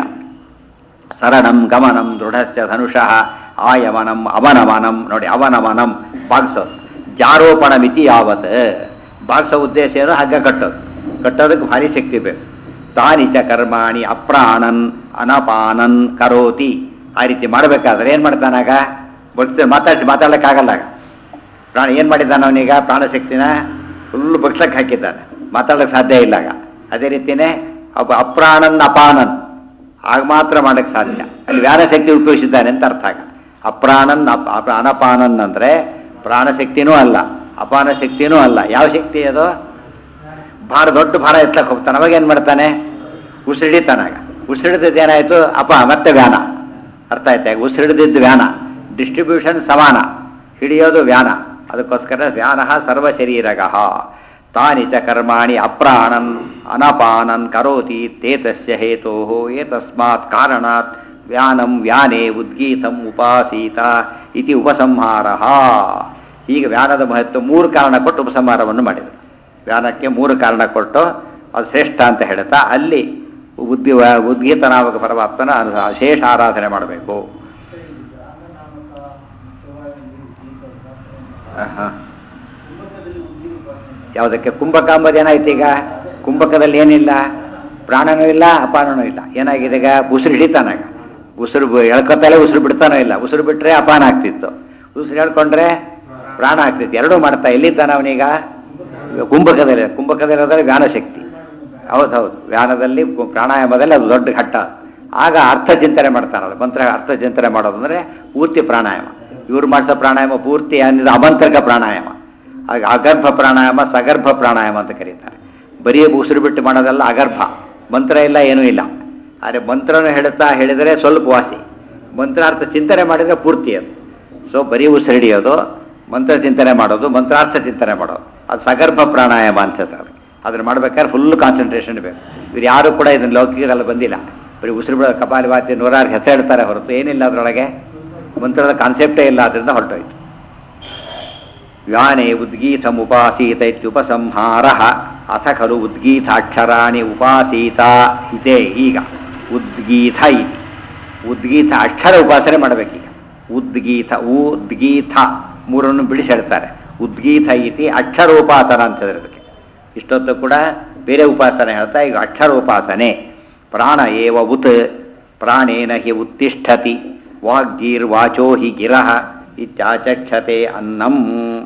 ಸರಣಂ ಗಮನಂ ದೃಢಸ್ಯ ಧನುಷಃ ಆಯಮನಂ ಅವನಮನಂ ನೋಡಿ ಅವನಮನಂ ಬಾಗ್ಸೋದು ಜಾರೋಪಣ ಮಿತಿ ಯಾವತ್ ಬಾಗ್ಸೋ ಉದ್ದೇಶ ಏನು ಹಗ್ಗ ಕಟ್ಟೋದು ಕಟ್ಟೋದಕ್ಕೆ ಭಾರಿ ಶಕ್ತಿ ಬೇಕು ತಾನಿ ಚ ಕರ್ಮಾಣಿ ಅಪ್ರಾಣನ್ ಅನಪಾನನ್ ಕರೋತಿ ಆ ರೀತಿ ಮಾಡಬೇಕಾದ್ರೆ ಏನು ಮಾಡ್ತಾನಾಗ ಭಕ್ತಿ ಮಾತಾಡಿಸಿ ಮಾತಾಡಲಿಕ್ಕಾಗಲ್ಲ ಆಗ. ಪ್ರಾಣ ಏನು ಮಾಡಿದ್ದಾನೆ ಅವನೀಗ ಪ್ರಾಣಶಕ್ತಿನ ಫುಲ್ ಬಗ್ಸಕ್ಕೆ ಹಾಕಿದ್ದಾನೆ ಮಾತಾಡಕ್ಕೆ ಸಾಧ್ಯ ಇಲ್ಲ ಆಗ ಅದೇ ರೀತಿಯೇ ಒಬ್ಬ ಅಪ್ರಾಣನ್ ಅಪಾನನ್ ಆಗ ಮಾತ್ರ ಮಾಡಕ್ಕೆ ಸಾಧ್ಯ ಅಲ್ಲಿ ವ್ಯಾನಶಕ್ತಿ ಉಪಯೋಗಿಸಿದ್ದಾನೆ ಅಂತ ಅರ್ಥ ಆಗ ಅಪ್ರಾಣನ್ ಅಪ ಅಪ- ಅನಪಾನನ್ ಅಂದರೆ ಪ್ರಾಣಶಕ್ತಿನೂ ಅಲ್ಲ ಅಪಾನ ಶಕ್ತಿನೂ ಅಲ್ಲ ಯಾವ ಶಕ್ತಿ ಅದು ಭಾರ ದೊಡ್ಡ ಭಾರ ಎತ್ತಕ್ಕೆ ಹೋಗ್ತಾನೆ ಅವಾಗ ಏನು ಮಾಡ್ತಾನೆ ಉಸಿರಿಡಿತಾನಾಗ ಉಸಿರಿಡಿದ್ದು ಏನಾಯಿತು ಅಪ ಮತ್ತೆ ವ್ಯಾನ ಅರ್ಥ ಆಯ್ತಾ ಈಗ ಉಸಿರಿಡಿದ್ದು ವ್ಯಾನ ಡಿಸ್ಟ್ರಿಬ್ಯೂಷನ್ ಸಮಾನ ಹಿಡಿಯೋದು ವ್ಯಾನ ಅದಕ್ಕೋಸ್ಕರ ವ್ಯಾನ ಸರ್ವ ಶರೀರಗಃ ತಾನಿ ಚ ಕರ್ಮಾಣಿ ಅಪ್ರಾಣನ್ ಅನಪಾನನ್ ಕರೋತಿ ತೇತಸ್ಯ ಹೇತೋ ಏತಸ್ಮಾತ್ ಕಾರಣಾತ್ ವ್ಯಾನಂ ವ್ಯಾನೇ ಉದ್ಗೀತಂ ಉಪಾಸೀತ ಇತಿ ಉಪಸಂಹಾರ ಈಗ ವ್ಯಾನದ ಮಹತ್ವ ಮೂರು ಕಾರಣ ಕೊಟ್ಟು ಉಪಸಂಹಾರವನ್ನು ಮಾಡಿದರು ವ್ಯಾನಕ್ಕೆ ಮೂರು ಕಾರಣ ಕೊಟ್ಟು ಅದು ಶ್ರೇಷ್ಠ ಅಂತ ಹೇಳ್ತಾ ಅಲ್ಲಿ ಉದ್ಗಿ ಉದ್ಗೀತನಾಮಕ ಪರಮಾತ್ಮನ ಅನು- ಶೇಷ ಆರಾಧನೆ ಮಾಡಬೇಕು ಆಹಾ. ಯಾವುದಕ್ಕೆ ಕುಂಭಕ ಅಂಬದು ಏನಾಯ್ತು ಈಗ ಕುಂಭಕದಲ್ಲಿ ಏನಿಲ್ಲ ಪ್ರಾಣನೂ ಇಲ್ಲ ಅಪಾನನೂ ಇಲ್ಲ ಏನಾಗಿದೆ ಈಗ ಉಸಿರು ಹಿಡಿತಾನಾಗ ಉಸಿರು ಬ- ಎಳ್ಕೊತಲೇ ಉಸಿರು ಬಿಡ್ತಾನೋ ಇಲ್ಲ ಉಸಿರು ಬಿಟ್ರೆ ಅಪಾನ ಆಗ್ತಿತ್ತು ಉಸಿರು ಹೇಳ್ಕೊಂಡ್ರೆ ಪ್ರಾಣ ಆಗ್ತಿತ್ತು ಎರಡೂ ಮಾಡ್ತಾ ಎಲ್ಲಿದ್ದಾನ ಅವನೀಗ ಕುಂಭಕದಲ್ಲಿ ಕುಂಭಕದಲ್ಲಿರೋದ್ರೆ ವ್ಯಾನಶಕ್ತಿ ಹೌದು ಹೌದು ವ್ಯಾನದಲ್ಲಿ ಕು- ಪ್ರಾಣಾಯಾಮದಲ್ಲಿ ಅದು ದೊಡ್ಡ ಘಟ್ಟ ಆಗ ಅರ್ಥ ಚಿಂತನೆ ಮಾಡ್ತಾನಲ್ಲ ಮಂತ್ರ ಅರ್ಥ ಚಿಂತನೆ ಮಾಡೋದು ಅಂದರೆ ಪೂರ್ತಿ ಪ್ರಾಣಾಯಾಮ ಇವ್ರು ಮಾಡಿಸೋ ಪ್ರಾಣಾಯಾಮ ಪೂರ್ತಿ ಏನಿದೆ ಅಮಂತ್ರಕ ಪ್ರಾಣಾಯಾಮ ಆಗ ಅಗರ್ಭ ಪ್ರಾಣಾಯಾಮ ಸಗರ್ಭ ಪ್ರಾಣಾಯಾಮ ಅಂತ ಕರೀತಾರೆ ಬರೀ ಉಸಿರು ಬಿಟ್ಟು ಮಾಡೋದಲ್ಲ ಅಗರ್ಭ ಮಂತ್ರ ಇಲ್ಲ ಏನೂ ಇಲ್ಲ ಆದರೆ ಮಂತ್ರನ ಹೇಳುತ್ತಾ ಹೇಳಿದರೆ ಸ್ವಲ್ಪ ವಾಸಿ ಮಂತ್ರಾರ್ಥ ಚಿಂತನೆ ಮಾಡಿದರೆ ಪೂರ್ತಿ ಅದು ಸೊ ಬರೀ ಉಸಿರು ಹಿಡಿಯೋದು ಮಂತ್ರ ಚಿಂತನೆ ಮಾಡೋದು ಮಂತ್ರಾರ್ಥ ಚಿಂತನೆ ಮಾಡೋದು ಅದು ಸಗರ್ಭ ಪ್ರಾಣಾಯಾಮ ಅಂತ ಹೇಳ್ತಾರೆ ಅದನ್ನು ಮಾಡ್ಬೇಕಾದ್ರೆ ಫುಲ್ ಕಾನ್ಸಂಟ್ರೇಷನ್ ಬೇಕು ಇವ್ರು ಯಾರು ಕೂಡ ಇದನ್ನು ಲೌಕಿಕದಲ್ಲಿ ಬಂದಿಲ್ಲ ಬರೀ ಉಸಿರು ಬಿಡೋ ಕಪಾಲಿವಾತಿ ನೂರಾರು ಹೆಸರು ಹೇಳ್ತಾರೆ ಹೊರತು ಏನಿಲ್ಲ ಅದರೊಳಗೆ ಮಂತ್ರದ ಕಾನ್ಸೆಪ್ಟೇ ಇಲ್ಲ ಅದರಿಂದ ಹೊರಟೋಯ್ತು ವ್ಯಾನೇ ಉದ್ಗೀತಮುಪಾಸೀತ ಇತ್ಯುಪಸಂಹಾರ ಅಥ ಖಲು ಉದ್ಗೀತಾಕ್ಷರಾಣಿ ಉಪಾಸೀತ ಇದೆ ಈಗ ಉದ್ಗೀತ ಇತಿ ಉದ್ಗೀತ ಅಕ್ಷರ ಉಪಾಸನೆ ಮಾಡಬೇಕೀಗ ಉದ್ಗೀತ ಉದ್ಗೀತ ಮೂರನ್ನು ಬಿಡಿಸಿ ಹೇಳ್ತಾರೆ ಉದ್ಗೀತ ಇತಿ ಅಕ್ಷರೋಪಾಸನ ಅಂತ ಹೇಳಿದ್ರು ಅದಕ್ಕೆ ಇಷ್ಟೊತ್ತು ಕೂಡ ಬೇರೆ ಉಪಾಸನೆ ಹೇಳ್ತಾ ಈಗ ಅಕ್ಷರೋಪಾಸನೆ ಪ್ರಾಣ ಏವ ಉತ್ ಪ್ರಾಣೇನ ಹಿ ಉತ್ತಿಷ್ಠತಿ ವಾಗ್ಗೀರ್ವಾಚೋ ಹಿ ಗಿರಃ ಇತ್ಯಾಚಕ್ಷತೆ ಅನ್ನಂ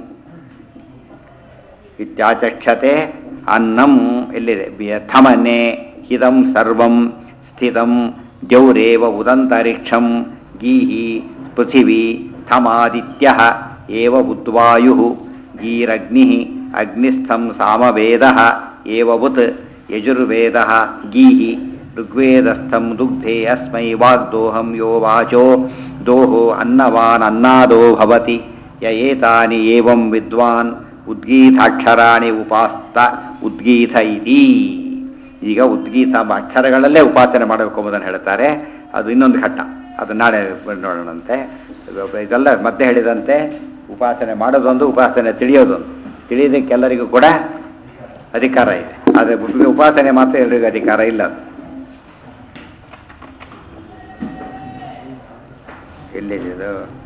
ಇತ್ಯಾಚಕ್ಷತೆ ಅನ್ನಂ ಎಲ್ಲಿದೆ ಬಿ- ಥಮನೆ ಇದಂ ಸರ್ವಂ ಸ್ಥಿತಂ ಜೌರೇವ ಉದಂತರಿಕ್ಷಂ ಗೀಹಿ ಪೃಥಿವಿ ಥಮಾದಿತ್ಯ ಏವ ಉದ್ವಾಯು ಗೀರಗ್ನಿ ಅಗ್ನಿಸ್ಥಂ ಸಾಮವೇದ ಏವ ಉತ್ ಯಜುರ್ವೇದ ಗೀಹಿ ಋಗ್ವೇದಸ್ಥಂ ದುಗ್ಧೇ ಅಸ್ಮೈ ವಾಗ್ದೋಹಂ ಯೋ ವಾಚೋ ದೋಹೋ ಅನ್ನವಾನ್ ಅನ್ನಾದೋ ಭವತಿ ಯ ಏತಾನಿ ಏವಂ ವಿದ್ವಾನ್ ಉದ್ಗೀತಾಕ್ಷರಾಣಿ ಉಪಾಸ್ತ ಉದ್ಗೀತ ಇತಿ ಈಗ ಉದ್ಗೀತ ಎಂಬ ಅಕ್ಷರಗಳಲ್ಲೇ ಉಪಾಸನೆ ಮಾಡಬೇಕು ಎಂಬುದನ್ನು ಹೇಳ್ತಾರೆ ಅದು ಇನ್ನೊಂದು ಘಟ್ಟ ಅದು ನಾಳೆ ನೋಡೋಣಂತೆ ಇದೆಲ್ಲ ಮಧ್ಯೆ ಹೇಳಿದಂತೆ ಉಪಾಸನೆ ಮಾಡೋದೊಂದು ಉಪಾಸನೆ ತಿಳಿಯೋದೊಂದು ತಿಳಿಯೋದಕ್ಕೆಲ್ಲರಿಗೂ ಕೂಡ ಅಧಿಕಾರ ಇದೆ ಆದರೆ ಉಪಾಸನೆ ಮಾತ್ರ ಎಲ್ಲರಿಗೂ ಅಧಿಕಾರ ಇಲ್ಲ ಅದು ಎಲ್ಲಿದೆ ಇದು